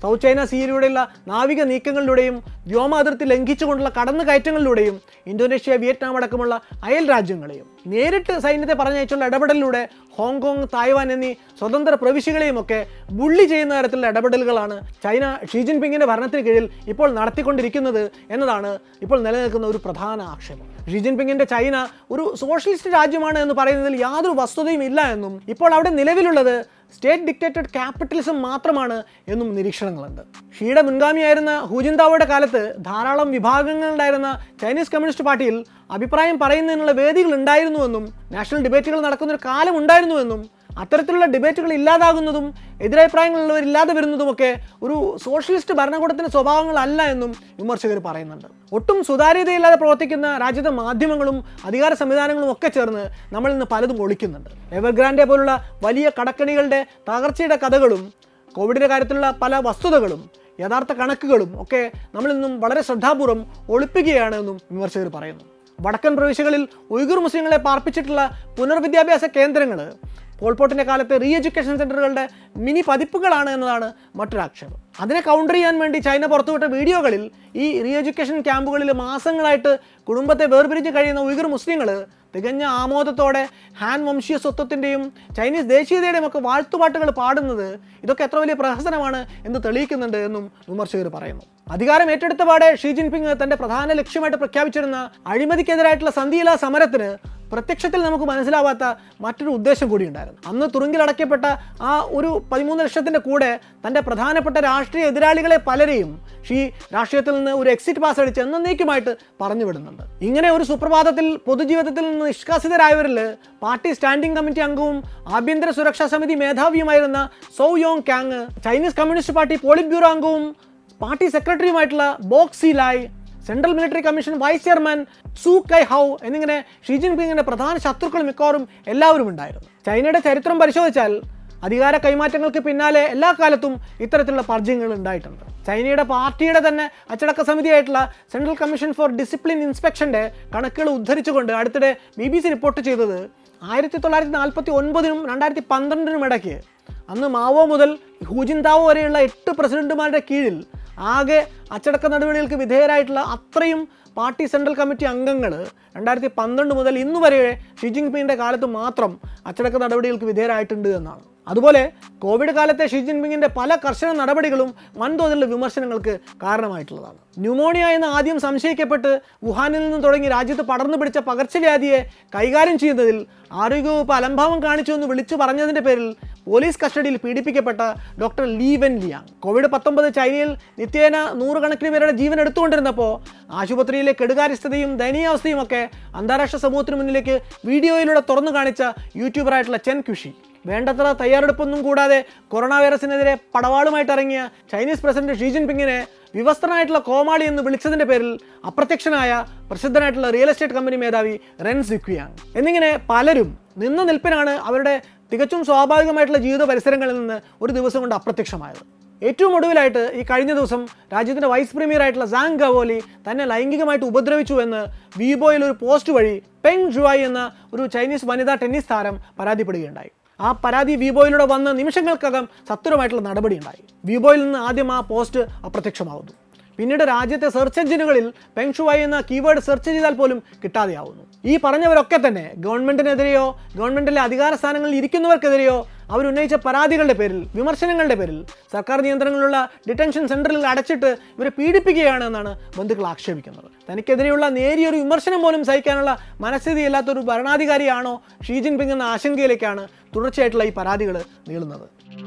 A: സൗത്ത് ചൈന സീയിലൂടെയുള്ള നാവിക നീക്കങ്ങളിലൂടെയും വ്യോമ അതിർത്തി ലംഘിച്ചുകൊണ്ടുള്ള കടന്നുകയറ്റങ്ങളിലൂടെയും ഇന്തോനേഷ്യ വിയറ്റ്നാം അടക്കമുള്ള അയൽ രാജ്യങ്ങളെയും നേരിട്ട് സൈന്യത്തെ പറഞ്ഞയച്ചുള്ള ഇടപെടലിലൂടെ ഹോങ്കോങ് തായ്വാൻ എന്നീ സ്വതന്ത്ര പ്രവിശ്യകളെയും ഒക്കെ ബുള്ളി ചെയ്യുന്ന തരത്തിലുള്ള ഇടപെടലുകളാണ് ചൈന ഷീ ജിൻപിങ്ങിന്റെ ഭരണത്തിന് കീഴിൽ ഇപ്പോൾ നടത്തിക്കൊണ്ടിരിക്കുന്നത് എന്നതാണ് ഇപ്പോൾ നിലനിൽക്കുന്ന ഒരു പ്രധാന ആക്ഷേപം ഷീ ജിൻപിങ്ങിന്റെ ചൈന ഒരു സോഷ്യലിസ്റ്റ് രാജ്യമാണ് എന്ന് പറയുന്നതിൽ യാതൊരു വസ്തുതയും ഇല്ല എന്നും ഇപ്പോൾ അവിടെ നിലവിലുള്ളത് സ്റ്റേറ്റ് ഡിക്റ്റേറ്റഡ് ക്യാപിറ്റലിസം മാത്രമാണ് എന്നും നിരീക്ഷണങ്ങളുണ്ട് ഷീയുടെ മുൻഗാമിയായിരുന്ന ഹൂജിൻതാവോയുടെ കാലത്ത് ധാരാളം വിഭാഗങ്ങളുണ്ടായിരുന്ന ചൈനീസ് കമ്മ്യൂണിസ്റ്റ് പാർട്ടിയിൽ അഭിപ്രായം പറയുന്നതിനുള്ള വേദികൾ ഉണ്ടായിരുന്നുവെന്നും നാഷണൽ ഡിബേറ്റുകൾ നടക്കുന്ന ഒരു കാലം ഉണ്ടായിരുന്നുവെന്നും അത്തരത്തിലുള്ള ഡിബേറ്റുകൾ ഇല്ലാതാകുന്നതും എതിരഭിപ്രായങ്ങളുള്ളവർ ഇല്ലാതെ വരുന്നതുമൊക്കെ ഒരു സോഷ്യലിസ്റ്റ് ഭരണകൂടത്തിൻ്റെ സ്വഭാവങ്ങളല്ല എന്നും വിമർശകർ പറയുന്നുണ്ട് ഒട്ടും സുതാര്യതയില്ലാതെ പ്രവർത്തിക്കുന്ന രാജ്യത്തെ മാധ്യമങ്ങളും അധികാര സംവിധാനങ്ങളും ഒക്കെ ചേർന്ന് നമ്മൾ ഇന്ന് പലതും ഒളിക്കുന്നുണ്ട് എവർഗ്രാൻഡെ പോലുള്ള വലിയ കടക്കണികളുടെ തകർച്ചയുടെ കഥകളും കോവിഡിൻ്റെ കാര്യത്തിലുള്ള പല വസ്തുതകളും യഥാർത്ഥ കണക്കുകളും ഒക്കെ നമ്മളിന്നും വളരെ ശ്രദ്ധാപൂർവം ഒളിപ്പിക്കുകയാണ് എന്നും വിമർശകർ പറയുന്നു വടക്കൻ പ്രവിശ്യകളിൽ ഉയ്ഗുർ മുസ്ലിങ്ങളെ പാർപ്പിച്ചിട്ടുള്ള പുനർവിദ്യാഭ്യാസ കേന്ദ്രങ്ങൾ പോൾപോട്ടിൻ്റെ കാലത്തെ റീ എഡ്യൂക്കേഷൻ സെൻ്ററുകളുടെ മിനി പതിപ്പുകളാണ് എന്നതാണ് മറ്റൊരു ആക്ഷേപം അതിനെ കൗണ്ടർ ചെയ്യാൻ വേണ്ടി ചൈന പുറത്തുവിട്ട വീഡിയോകളിൽ ഈ റീ എഡ്യൂക്കേഷൻ ക്യാമ്പുകളിൽ മാസങ്ങളായിട്ട് കുടുംബത്തെ വേർപിരിച്ച് കഴിയുന്ന ഉയ്ഗുർ മുസ്ലിങ്ങൾ തികഞ്ഞ ആമോദത്തോടെ ഹാൻ വംശീയ സ്വത്വത്തിൻ്റെയും ചൈനീസ് ദേശീയതയുടെയും ഒക്കെ വാഴ്ത്തുപാട്ടുകൾ പാടുന്നത് ഇതൊക്കെ എത്ര വലിയ പ്രഹസനമാണ് എന്ന് തെളിയിക്കുന്നുണ്ട് എന്നും വിമർശകർ പറയുന്നു അധികാരം ഏറ്റെടുത്ത പാടെ ഷീ ജിൻപിങ് തന്റെ പ്രധാന ലക്ഷ്യമായിട്ട് പ്രഖ്യാപിച്ചിരുന്ന അഴിമതിക്കെതിരായിട്ടുള്ള സന്ധിയില സമരത്തിന് പ്രത്യക്ഷത്തിൽ നമുക്ക് മനസ്സിലാവാത്ത മറ്റൊരു ഉദ്ദേശം കൂടി ഉണ്ടായിരുന്നു അന്ന് തുറുങ്കിലടയ്ക്കപ്പെട്ട ആ ഒരു പതിമൂന്ന് ലക്ഷത്തിൻ്റെ കൂടെ തൻ്റെ പ്രധാനപ്പെട്ട രാഷ്ട്രീയ എതിരാളികളെ പലരെയും ഷീ രാഷ്ട്രീയത്തിൽ നിന്ന് ഒരു എക്സിറ്റ് പാസ് അടിച്ച് എന്നേക്കുമായിട്ട് പറഞ്ഞു വിടുന്നുണ്ട് ഇങ്ങനെ ഒരു സുപ്രഭാതത്തിൽ പൊതുജീവിതത്തിൽ നിന്ന് നിഷ്കാസിതരായവരിൽ പാർട്ടി സ്റ്റാൻഡിംഗ് കമ്മിറ്റി അംഗവും ആഭ്യന്തര സുരക്ഷാ സമിതി മേധാവിയുമായിരുന്ന Zhou Yongkang Chinese communist party Politburo അംഗവും പാർട്ടി സെക്രട്ടറിയുമായിട്ടുള്ള Bo Xilai central military commission vice chairman Xu കൈ ഹൗ എന്നിങ്ങനെ ഷീ ജിൻപിങ്ങിന്റെ പ്രധാന ശത്രുക്കൾ മിക്കവാറും എല്ലാവരും ഉണ്ടായിരുന്നു ചൈനയുടെ ചരിത്രം പരിശോധിച്ചാൽ അധികാര കൈമാറ്റങ്ങൾക്ക് പിന്നാലെ എല്ലാ കാലത്തും ഇത്തരത്തിലുള്ള പർജ്യങ്ങൾ ഉണ്ടായിട്ടുണ്ട് ചൈനയുടെ പാർട്ടിയുടെ തന്നെ അച്ചടക്ക സമിതിയായിട്ടുള്ള സെൻട്രൽ കമ്മീഷൻ ഫോർ ഡിസിപ്ലിൻ ഇൻസ്പെക്ഷന്റെ കണക്കുകൾ ഉദ്ധരിച്ചുകൊണ്ട് അടുത്തിടെ ബി ബി സി റിപ്പോർട്ട് ചെയ്തത് ആയിരത്തി തൊള്ളായിരത്തി നാൽപ്പത്തി ഒൻപതിനും രണ്ടായിരത്തി പന്ത്രണ്ടിനും ഇടയ്ക്ക് അന്ന് മാവോ മുതൽ ഹൂജിൻതാവോ വരെയുള്ള എട്ട് പ്രസിഡന്റുമാരുടെ കീഴിൽ ആകെ അച്ചടക്ക നടപടികൾക്ക് വിധേയരായിട്ടുള്ള അത്രയും പാർട്ടി സെൻട്രൽ കമ്മിറ്റി അംഗങ്ങൾ രണ്ടായിരത്തി പന്ത്രണ്ട് മുതൽ ഇന്ന് വരെ ഷി ജിൻപിങ്ങിൻ്റെ കാലത്ത് മാത്രം അച്ചടക്ക നടപടികൾക്ക് വിധേയരായിട്ടുണ്ട് എന്നാണ് അതുപോലെ കോവിഡ് കാലത്തെ ഷി ജിൻപിങ്ങിൻ്റെ പല കർശന നടപടികളും വൻതോതിലുള്ള വിമർശനങ്ങൾക്ക് കാരണമായിട്ടുള്ളതാണ് ന്യൂമോണിയ എന്ന് ആദ്യം സംശയിക്കപ്പെട്ട് വുഹാനിൽ നിന്ന് തുടങ്ങി രാജ്യത്ത് പടർന്നു പിടിച്ച പകർച്ചവ്യാധിയെ കൈകാര്യം ചെയ്യുന്നതിൽ ആരോഗ്യവകുപ്പ് അലംഭാവം കാണിച്ചു എന്ന് വിളിച്ചു പറഞ്ഞതിൻ്റെ പേരിൽ പോലീസ് കസ്റ്റഡിയിൽ പീഡിപ്പിക്കപ്പെട്ട ഡോക്ടർ ലീവൻ ലിയാങ് കോവിഡ് പത്തൊമ്പത് ചൈനയിൽ നിത്യേന നൂറുകണക്കിന് പേരുടെ ജീവൻ എടുത്തുകൊണ്ടിരുന്നപ്പോൾ ആശുപത്രിയിലെ കെടുകാര്യസ്ഥതയും ദയനീയാവസ്ഥയും ഒക്കെ അന്താരാഷ്ട്ര സമൂഹത്തിന് മുന്നിലേക്ക് വീഡിയോയിലൂടെ തുറന്നു കാണിച്ച യൂട്യൂബറായിട്ടുള്ള ചെൻ ക്യുഷി വേണ്ടത്ര തയ്യാറെടുപ്പൊന്നും കൂടാതെ കൊറോണ വൈറസിനെതിരെ പടവാളുമായിട്ട് ഇറങ്ങിയ ചൈനീസ് പ്രസിഡന്റ് ഷീ ജിൻപിങ്ങിനെ വിവസ്ത്രനായിട്ടുള്ള കോമാളി എന്ന് വിളിച്ചതിന്റെ പേരിൽ അപ്രത്യക്ഷനായ പ്രസിദ്ധനായിട്ടുള്ള റിയൽ എസ്റ്റേറ്റ് കമ്പനി മേധാവി റെൻ സിക്വിയാങ് എന്നിങ്ങനെ പലരും നിന്ന നിൽപ്പിനാണ് അവരുടെ തികച്ചും സ്വാഭാവികമായിട്ടുള്ള ജീവിത പരിസരങ്ങളിൽ നിന്ന് ഒരു ദിവസം കൊണ്ട് അപ്രത്യക്ഷമായത് ഏറ്റവും ഒടുവിലായിട്ട് ഈ കഴിഞ്ഞ ദിവസം രാജ്യത്തിന്റെ വൈസ് പ്രീമിയർ ആയിട്ടുള്ള സാങ് ഗവോലി തന്നെ ലൈംഗികമായിട്ട് ഉപദ്രവിച്ചു എന്ന് വീബോയിൽ ഒരു പോസ്റ്റ് വഴി പെങ് ജുവായി എന്ന ഒരു ചൈനീസ് വനിതാ ടെന്നീസ് താരം പരാതിപ്പെടുകയുണ്ടായി ആ പരാതി വിബോയിലൂടെ വന്ന് നിമിഷങ്ങൾക്കകം സത്വരമായിട്ടുള്ള നടപടി ഉണ്ടായി വിബോയിൽ നിന്ന് ആദ്യം ആ പോസ്റ്റ് അപ്രത്യക്ഷമാവുന്നു പിന്നീട് രാജ്യത്തെ സെർച്ച് എഞ്ചിനുകളിൽ പെങ്ഷുവായി എന്ന കീവേഡ് സെർച്ച് ചെയ്താൽ പോലും കിട്ടാതെയാവുന്നു ഈ പറഞ്ഞവരൊക്കെ തന്നെ ഗവൺമെന്റിനെതിരെയോ ഗവൺമെന്റിലെ അധികാര സ്ഥാനങ്ങളിൽ ഇരിക്കുന്നവർക്കെതിരെയോ അവരുന്നയിച്ച പരാതികളുടെ പേരിൽ വിമർശനങ്ങളുടെ പേരിൽ സർക്കാർ നിയന്ത്രണങ്ങളുള്ള ഡിറ്റൻഷൻ സെന്ററിൽ അടച്ചിട്ട് ഇവരെ പീഡിപ്പിക്കുകയാണ് എന്നാണ് ബന്ധുക്കൾ ആക്ഷേപിക്കുന്നത് തനിക്കെതിരെയുള്ള നേരിയൊരു വിമർശനം പോലും സഹിക്കാനുള്ള മനസ്ഥിതിയില്ലാത്തൊരു ഭരണാധികാരിയാണോ ഷീ ജിൻപിങ് എന്ന ആശങ്കയിലേക്കാണ് തുടർച്ചയായിട്ടുള്ള ഈ പരാതികൾ നീളുന്നത്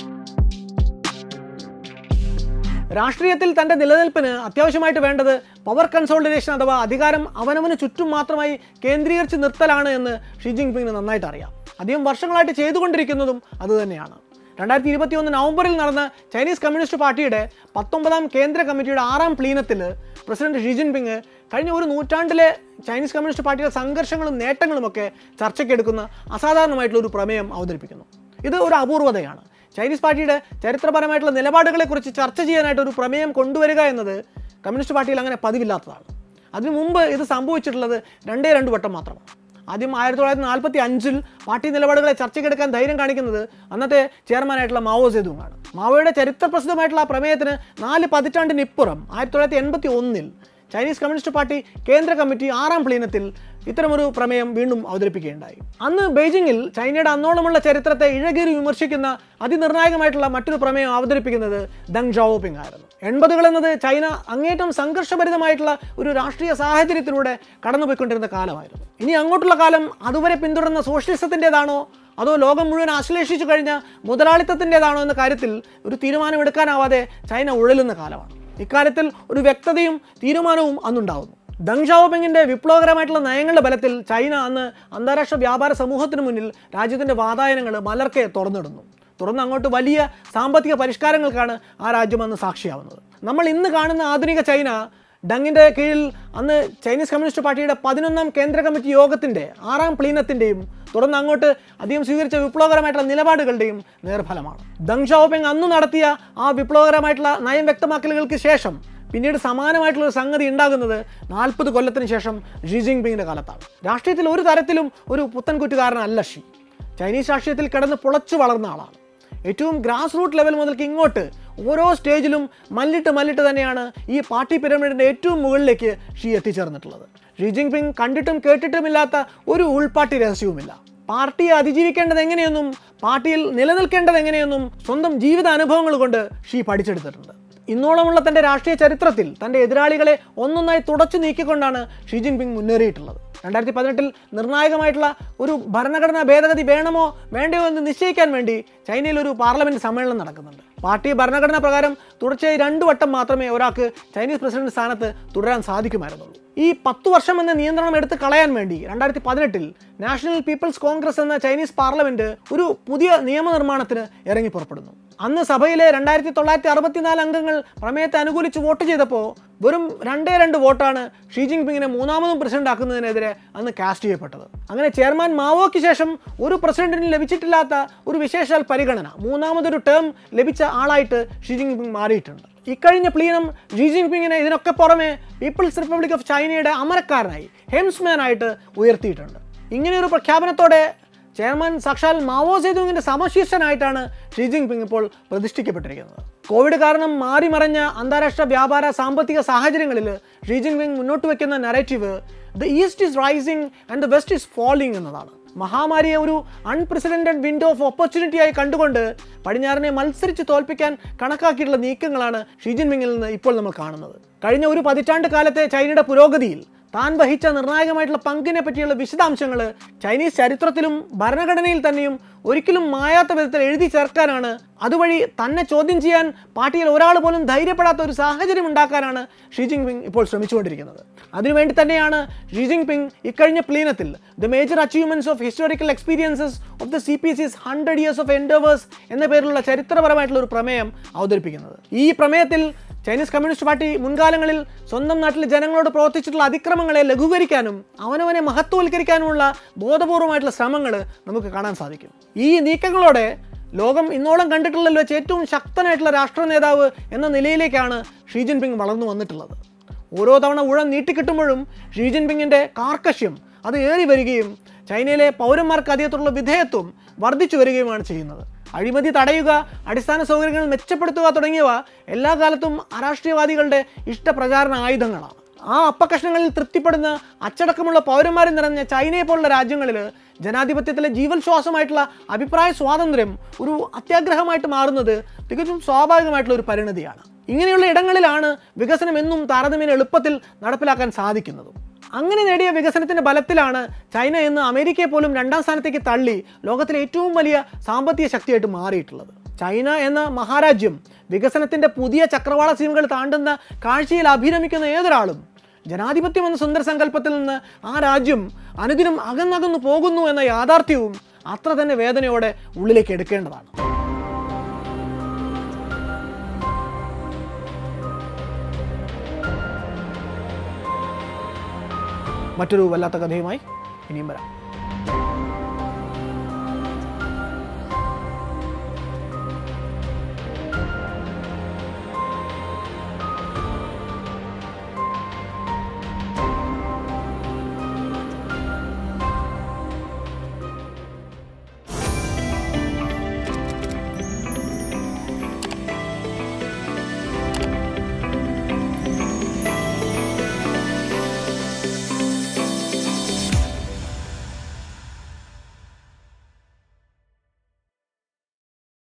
A: രാഷ്ട്രീയത്തിൽ തൻ്റെ നിലനിൽപ്പിന് അത്യാവശ്യമായിട്ട് വേണ്ടത് പവർ കൺസോൾട്ടേഷൻ അഥവാ അധികാരം അവനവന് ചുറ്റും മാത്രമായി കേന്ദ്രീകരിച്ച് നിർത്തലാണ് എന്ന് ഷി ജിൻപിങ്ങിന് നന്നായിട്ട് അറിയാം അദ്ദേഹം വർഷങ്ങളായിട്ട് ചെയ്തുകൊണ്ടിരിക്കുന്നതും അതുതന്നെയാണ് രണ്ടായിരത്തി ഇരുപത്തി ഒന്ന് നവംബറിൽ നടന്ന ചൈനീസ് കമ്മ്യൂണിസ്റ്റ് പാർട്ടിയുടെ പത്തൊമ്പതാം കേന്ദ്ര കമ്മിറ്റിയുടെ ആറാം പ്ലീനത്തിൽ പ്രസിഡന്റ് ഷി ജിൻപിങ് കഴിഞ്ഞ ഒരു നൂറ്റാണ്ടിലെ ചൈനീസ് കമ്മ്യൂണിസ്റ്റ് പാർട്ടിയുടെ സംഘർഷങ്ങളും നേട്ടങ്ങളുമൊക്കെ ചർച്ചയ്ക്കെടുക്കുന്ന അസാധാരണമായിട്ടുള്ള ഒരു പ്രമേയം അവതരിപ്പിക്കുന്നു ഇത് ഒരു അപൂർവതയാണ് ചൈനീസ് പാർട്ടിയുടെ ചരിത്രപരമായിട്ടുള്ള നിലപാടുകളെക്കുറിച്ച് ചർച്ച ചെയ്യാനായിട്ട് ഒരു പ്രമേയം കൊണ്ടുവരിക എന്നത് കമ്മ്യൂണിസ്റ്റ് പാർട്ടിയിൽ അങ്ങനെ പതിവില്ലാത്തതാണ് അതിനു മുമ്പ് ഇത് സംഭവിച്ചിട്ടുള്ളത് രണ്ടേ രണ്ട് വട്ടം മാത്രമാണ് ആദ്യം ആയിരത്തി തൊള്ളായിരത്തി നാൽപ്പത്തി അഞ്ചിൽ പാർട്ടി നിലപാടുകളെ ചർച്ചയ്ക്കെടുക്കാൻ ധൈര്യം കാണിക്കുന്നത് അന്നത്തെ ചെയർമാനായിട്ടുള്ള മാവോ സേതുങ്ങാണ് മാവോയുടെ ചരിത്രപ്രസിദ്ധമായിട്ടുള്ള ആ പ്രമേയത്തിന് നാല് പതിറ്റാണ്ടിനിപ്പുറം ആയിരത്തി തൊള്ളായിരത്തി എൺപത്തി ഒന്നിൽ ചൈനീസ് കമ്മ്യൂണിസ്റ്റ് പാർട്ടി കേന്ദ്ര കമ്മിറ്റി ആറാം പ്ലീനത്തിൽ ഇത്തരമൊരു പ്രമേയം വീണ്ടും അവതരിപ്പിക്കുകയുണ്ടായി അന്ന് ബെയ്ജിങ്ങിൽ ചൈനയുടെ അന്നോളമുള്ള ചരിത്രത്തെ ഇഴകേറി വിമർശിക്കുന്ന അതിനിർണായകമായിട്ടുള്ള മറ്റൊരു പ്രമേയം അവതരിപ്പിക്കുന്നത് ദങ് ജാവോപിങ് ആയിരുന്നു എൺപതുകൾ എന്നത് ചൈന അങ്ങേറ്റം സംഘർഷഭരിതമായിട്ടുള്ള ഒരു രാഷ്ട്രീയ സാഹചര്യത്തിലൂടെ കടന്നുപോയിക്കൊണ്ടിരുന്ന കാലമായിരുന്നു ഇനി അങ്ങോട്ടുള്ള കാലം അതുവരെ പിന്തുടർന്ന സോഷ്യലിസത്തിൻ്റെതാണോ അതോ ലോകം മുഴുവൻ ആശ്ലേഷിച്ചു കഴിഞ്ഞ മുതലാളിത്തത്തിൻ്റെതാണോ എന്ന കാര്യത്തിൽ ഒരു തീരുമാനമെടുക്കാനാവാതെ ചൈന ഉഴലുന്ന കാലമാണ് ഇക്കാര്യത്തിൽ ഒരു വ്യക്തതയും തീരുമാനവും അന്നുണ്ടാവുന്നു ദങ് ഷാവോപിങ്ങിന്റെ വിപ്ലവകരമായിട്ടുള്ള നയങ്ങളുടെ ബലത്തിൽ ചൈന അന്ന് അന്താരാഷ്ട്ര വ്യാപാര സമൂഹത്തിന് മുന്നിൽ രാജ്യത്തിന്റെ വാതായനങ്ങൾ മലർക്കെ തുറന്നിടുന്നു തുറന്ന് അങ്ങോട്ട് വലിയ സാമ്പത്തിക പരിഷ്കാരങ്ങൾക്കാണ് ആ രാജ്യം അന്ന് സാക്ഷിയാവുന്നത് നമ്മൾ ഇന്ന് കാണുന്ന ആധുനിക ചൈന ഡങ്ങിന്റെ കീഴിൽ അന്ന് ചൈനീസ് കമ്മ്യൂണിസ്റ്റ് പാർട്ടിയുടെ പതിനൊന്നാം കേന്ദ്ര കമ്മിറ്റി യോഗത്തിന്റെ ആറാം പ്ലീനത്തിന്റെയും തുടർന്ന് അങ്ങോട്ട് അദ്ദേഹം സ്വീകരിച്ച വിപ്ലവകരമായിട്ടുള്ള നിലപാടുകളുടെയും നേർഫലമാണ് ദങ് ഷാവോപിങ് അന്ന് നടത്തിയ ആ വിപ്ലവകരമായിട്ടുള്ള നയം വ്യക്തമാക്കലുകൾക്ക് ശേഷം പിന്നീട് സമാനമായിട്ടുള്ള ഒരു സംഗതി ഉണ്ടാകുന്നത് നാൽപ്പത് കൊല്ലത്തിന് ശേഷം ഷി ജിൻപിങ്ങിന്റെ കാലത്താണ് രാഷ്ട്രീയത്തിൽ ഒരു തരത്തിലും ഒരു പുത്തൻകുറ്റുകാരനല്ല ഷി ചൈനീസ് രാഷ്ട്രീയത്തിൽ കിടന്ന് പുളച്ചു വളർന്ന ആളാണ് ഏറ്റവും ഗ്രാസ് റൂട്ട് ലെവൽ മുതൽക്ക് ഇങ്ങോട്ട് ഓരോ സ്റ്റേജിലും മല്ലിട്ട് മല്ലിട്ട് തന്നെയാണ് ഈ പാർട്ടി പിരമിഡിൻ്റെ ഏറ്റവും മുകളിലേക്ക് ഷീ എത്തിച്ചേർന്നിട്ടുള്ളത് ഷീ ജിൻപിങ് കണ്ടിട്ടും കേട്ടിട്ടുമില്ലാത്ത ഒരു ഉൾപാർട്ടി രഹസ്യവുമില്ല പാർട്ടിയെ അതിജീവിക്കേണ്ടത് എങ്ങനെയെന്നും പാർട്ടിയിൽ നിലനിൽക്കേണ്ടത് എങ്ങനെയെന്നും സ്വന്തം ജീവിത അനുഭവങ്ങൾ കൊണ്ട് ഷീ പഠിച്ചെടുത്തിട്ടുണ്ട് ഇന്നോളമുള്ള തൻ്റെ രാഷ്ട്രീയ ചരിത്രത്തിൽ തൻ്റെ എതിരാളികളെ ഒന്നൊന്നായി തുടച്ചു നീക്കിക്കൊണ്ടാണ് ഷീ ജിൻപിങ് മുന്നേറിയിട്ടുള്ളത് രണ്ടായിരത്തി പതിനെട്ടിൽ നിർണായകമായിട്ടുള്ള ഒരു ഭരണഘടനാ ഭേദഗതി വേണമോ വേണ്ടയോ എന്ന് നിശ്ചയിക്കാൻ വേണ്ടി ചൈനയിൽ ഒരു പാർലമെന്റ് സമ്മേളനം നടക്കുന്നുണ്ട് പാർട്ടി ഭരണഘടന പ്രകാരം തുടർച്ചയായി രണ്ടു വട്ടം മാത്രമേ ഒരാൾക്ക് ചൈനീസ് പ്രസിഡന്റ് സ്ഥാനത്ത് തുടരാൻ സാധിക്കുമായിരുന്നുള്ളൂ ഈ പത്തു വർഷം എന്ന നിയന്ത്രണം എടുത്ത് കളയാൻ വേണ്ടി രണ്ടായിരത്തി പതിനെട്ടിൽ നാഷണൽ പീപ്പിൾസ് കോൺഗ്രസ് എന്ന ചൈനീസ് പാർലമെന്റ് ഒരു പുതിയ നിയമനിർമ്മാണത്തിന് ഇറങ്ങി പുറപ്പെടുന്നു അന്ന് സഭയിലെ രണ്ടായിരത്തി തൊള്ളായിരത്തി അറുപത്തിനാല് അംഗങ്ങൾ പ്രമേയത്തെ അനുകൂലിച്ച് വോട്ട് ചെയ്തപ്പോൾ വെറും രണ്ടേ രണ്ട് വോട്ടാണ് ഷീ ജിൻപിങ്ങിനെ മൂന്നാമതും പ്രസിഡന്റ് ആക്കുന്നതിനെതിരെ അന്ന് കാസ്റ്റ് ചെയ്യപ്പെട്ടത് അങ്ങനെ ചെയർമാൻ മാവോയ്ക്ക് ശേഷം ഒരു പ്രസിഡന്റിന് ലഭിച്ചിട്ടില്ലാത്ത ഒരു വിശേഷാൽ പരിഗണന മൂന്നാമതൊരു ടേം ലഭിച്ച ആളായിട്ട് ഷീ ജിൻപിങ് മാറിയിട്ടുണ്ട് ഇക്കഴിഞ്ഞ പ്ലീനം ഷീ ജിൻപിങ്ങിനെ ഇതിനൊക്കെ പുറമെ പീപ്പിൾസ് റിപ്പബ്ലിക് ഓഫ് ചൈനയുടെ അമരക്കാരനായി ഹെംസ്മാൻ ആയിട്ട് ഉയർത്തിയിട്ടുണ്ട് ഇങ്ങനെയൊരു പ്രഖ്യാപനത്തോടെ ചെയർമാൻ സാക്ഷാൽ മാവോ സേതുങ്ങിന്റെ സമശീർഷനായിട്ടാണ് ഷീ ജിൻപിങ് ഇപ്പോൾ പ്രതിഷ്ഠിക്കപ്പെട്ടിരിക്കുന്നത് കോവിഡ് കാരണം മാറി മറഞ്ഞ അന്താരാഷ്ട്ര വ്യാപാര സാമ്പത്തിക സാഹചര്യങ്ങളിൽ ഷീ ജിൻപിങ് മുന്നോട്ട് വയ്ക്കുന്ന narrative the east is rising and the west is falling എന്നതാണ് മഹാമാരിയെ ഒരു അൺപ്രസിഡന്റഡ് വിൻഡോ ഓഫ് ഓപ്പർച്യൂണിറ്റി ആയി കണ്ടുകൊണ്ട് പടിഞ്ഞാറിനെ മത്സരിച്ച് തോൽപ്പിക്കാൻ കണക്കാക്കിയിട്ടുള്ള നീക്കങ്ങളാണ് ഷീ ജിൻപിങ്ങിൽ നിന്ന് ഇപ്പോൾ നമ്മൾ കാണുന്നത് കഴിഞ്ഞ ഒരു പതിറ്റാണ്ട് കാലത്തെ ചൈനയുടെ പുരോഗതിയിൽ താൻ വഹിച്ച നിർണായകമായിട്ടുള്ള പങ്കിനെ പറ്റിയുള്ള വിശദാംശങ്ങൾ ചൈനീസ് ചരിത്രത്തിലും ഭരണഘടനയിൽ തന്നെയും ഒരിക്കലും മായാത്ത വിധത്തിൽ എഴുതി ചേർക്കാനാണ് അതുവഴി തന്നെ ചോദ്യം ചെയ്യാൻ പാർട്ടിയിൽ ഒരാൾ പോലും ധൈര്യപ്പെടാത്ത ഒരു സാഹചര്യം ഉണ്ടാക്കാനാണ് ഷീ ജിൻപിങ് ഇപ്പോൾ ശ്രമിച്ചുകൊണ്ടിരിക്കുന്നത് അതിനുവേണ്ടി തന്നെയാണ് ഷീ ജിൻപിങ് ഇക്കഴിഞ്ഞ പ്ലീനത്തിൽ the major achievements of historical experiences of the C P C's hundred years of endeavours എന്ന പേരിലുള്ള ചരിത്രപരമായിട്ടുള്ള ഒരു പ്രമേയം അവതരിപ്പിക്കുന്നത് ഈ പ്രമേയത്തിൽ ചൈനീസ് കമ്മ്യൂണിസ്റ്റ് പാർട്ടി മുൻകാലങ്ങളിൽ സ്വന്തം നാട്ടിലെ ജനങ്ങളോട് പ്രവർത്തിച്ചിട്ടുള്ള അതിക്രമങ്ങളെ ലഘൂകരിക്കാനും അവനവനെ മഹത്വവൽക്കരിക്കാനുമുള്ള ബോധപൂർവമായിട്ടുള്ള ശ്രമങ്ങൾ നമുക്ക് കാണാൻ സാധിക്കും ഈ നീക്കങ്ങളോടെ ലോകം ഇന്നോളം കണ്ടിട്ടുള്ളതിൽ വെച്ച് ഏറ്റവും ശക്തനായിട്ടുള്ള രാഷ്ട്ര നേതാവ് എന്ന നിലയിലേക്കാണ് ഷീ ജിൻപിങ് വളർന്നു വന്നിട്ടുള്ളത് ഓരോ തവണ ഊഴം നീട്ടിക്കിട്ടുമ്പോഴും ഷീ ജിൻപിങ്ങിൻ്റെ കാർക്കശ്യം അത് ഏറി വരികയും ചൈനയിലെ പൗരന്മാർക്ക് അദ്ദേഹത്തുള്ള വിധേയത്വം വർദ്ധിച്ചു വരികയുമാണ് ചെയ്യുന്നത് അഴിമതി തടയുക അടിസ്ഥാന സൗകര്യങ്ങൾ മെച്ചപ്പെടുത്തുക തുടങ്ങിയവ എല്ലാ കാലത്തും അരാഷ്ട്രീയവാദികളുടെ ഇഷ്ടപ്രചാരണ ആയുധങ്ങളാണ് ആ അപ്പകഷ്ണങ്ങളിൽ തൃപ്തിപ്പെടുന്ന അച്ചടക്കമുള്ള പൗരന്മാരെ നിറഞ്ഞ ചൈനയെ പോലുള്ള രാജ്യങ്ങളിൽ ജനാധിപത്യത്തിലെ ജീവൽ ശ്വാസമായിട്ടുള്ള അഭിപ്രായ സ്വാതന്ത്ര്യം ഒരു അത്യാഗ്രഹമായിട്ട് മാറുന്നത് തികച്ചും സ്വാഭാവികമായിട്ടുള്ള ഒരു പരിണതിയാണ് ഇങ്ങനെയുള്ള ഇടങ്ങളിലാണ് വികസനം എന്നും താരതമ്യേന എളുപ്പത്തിൽ നടപ്പിലാക്കാൻ സാധിക്കുന്നതും അങ്ങനെ നേടിയ വികസനത്തിന്റെ ബലത്തിലാണ് ചൈന എന്ന് അമേരിക്കയെ പോലും രണ്ടാം സ്ഥാനത്തേക്ക് തള്ളി ലോകത്തിലെ ഏറ്റവും വലിയ സാമ്പത്തിക ശക്തിയായിട്ട് മാറിയിട്ടുള്ളത് ചൈന എന്ന മഹാരാജ്യം വികസനത്തിന്റെ പുതിയ ചക്രവാള സീമകൾ താണ്ടുന്ന കാഴ്ചയിൽ അഭിരമിക്കുന്ന ഏതൊരാളും ജനാധിപത്യം എന്ന സുന്ദര സങ്കല്പത്തിൽ നിന്ന് ആ രാജ്യം അനുദിനം അകന്നകന്നു പോകുന്നു എന്ന യാഥാർത്ഥ്യവും അത്ര തന്നെ വേദനയോടെ ഉള്ളിലേക്ക് എടുക്കേണ്ടതാണ് മറ്റൊരു വല്ലാത്ത കഥയുമായി ഇനിയും വരാം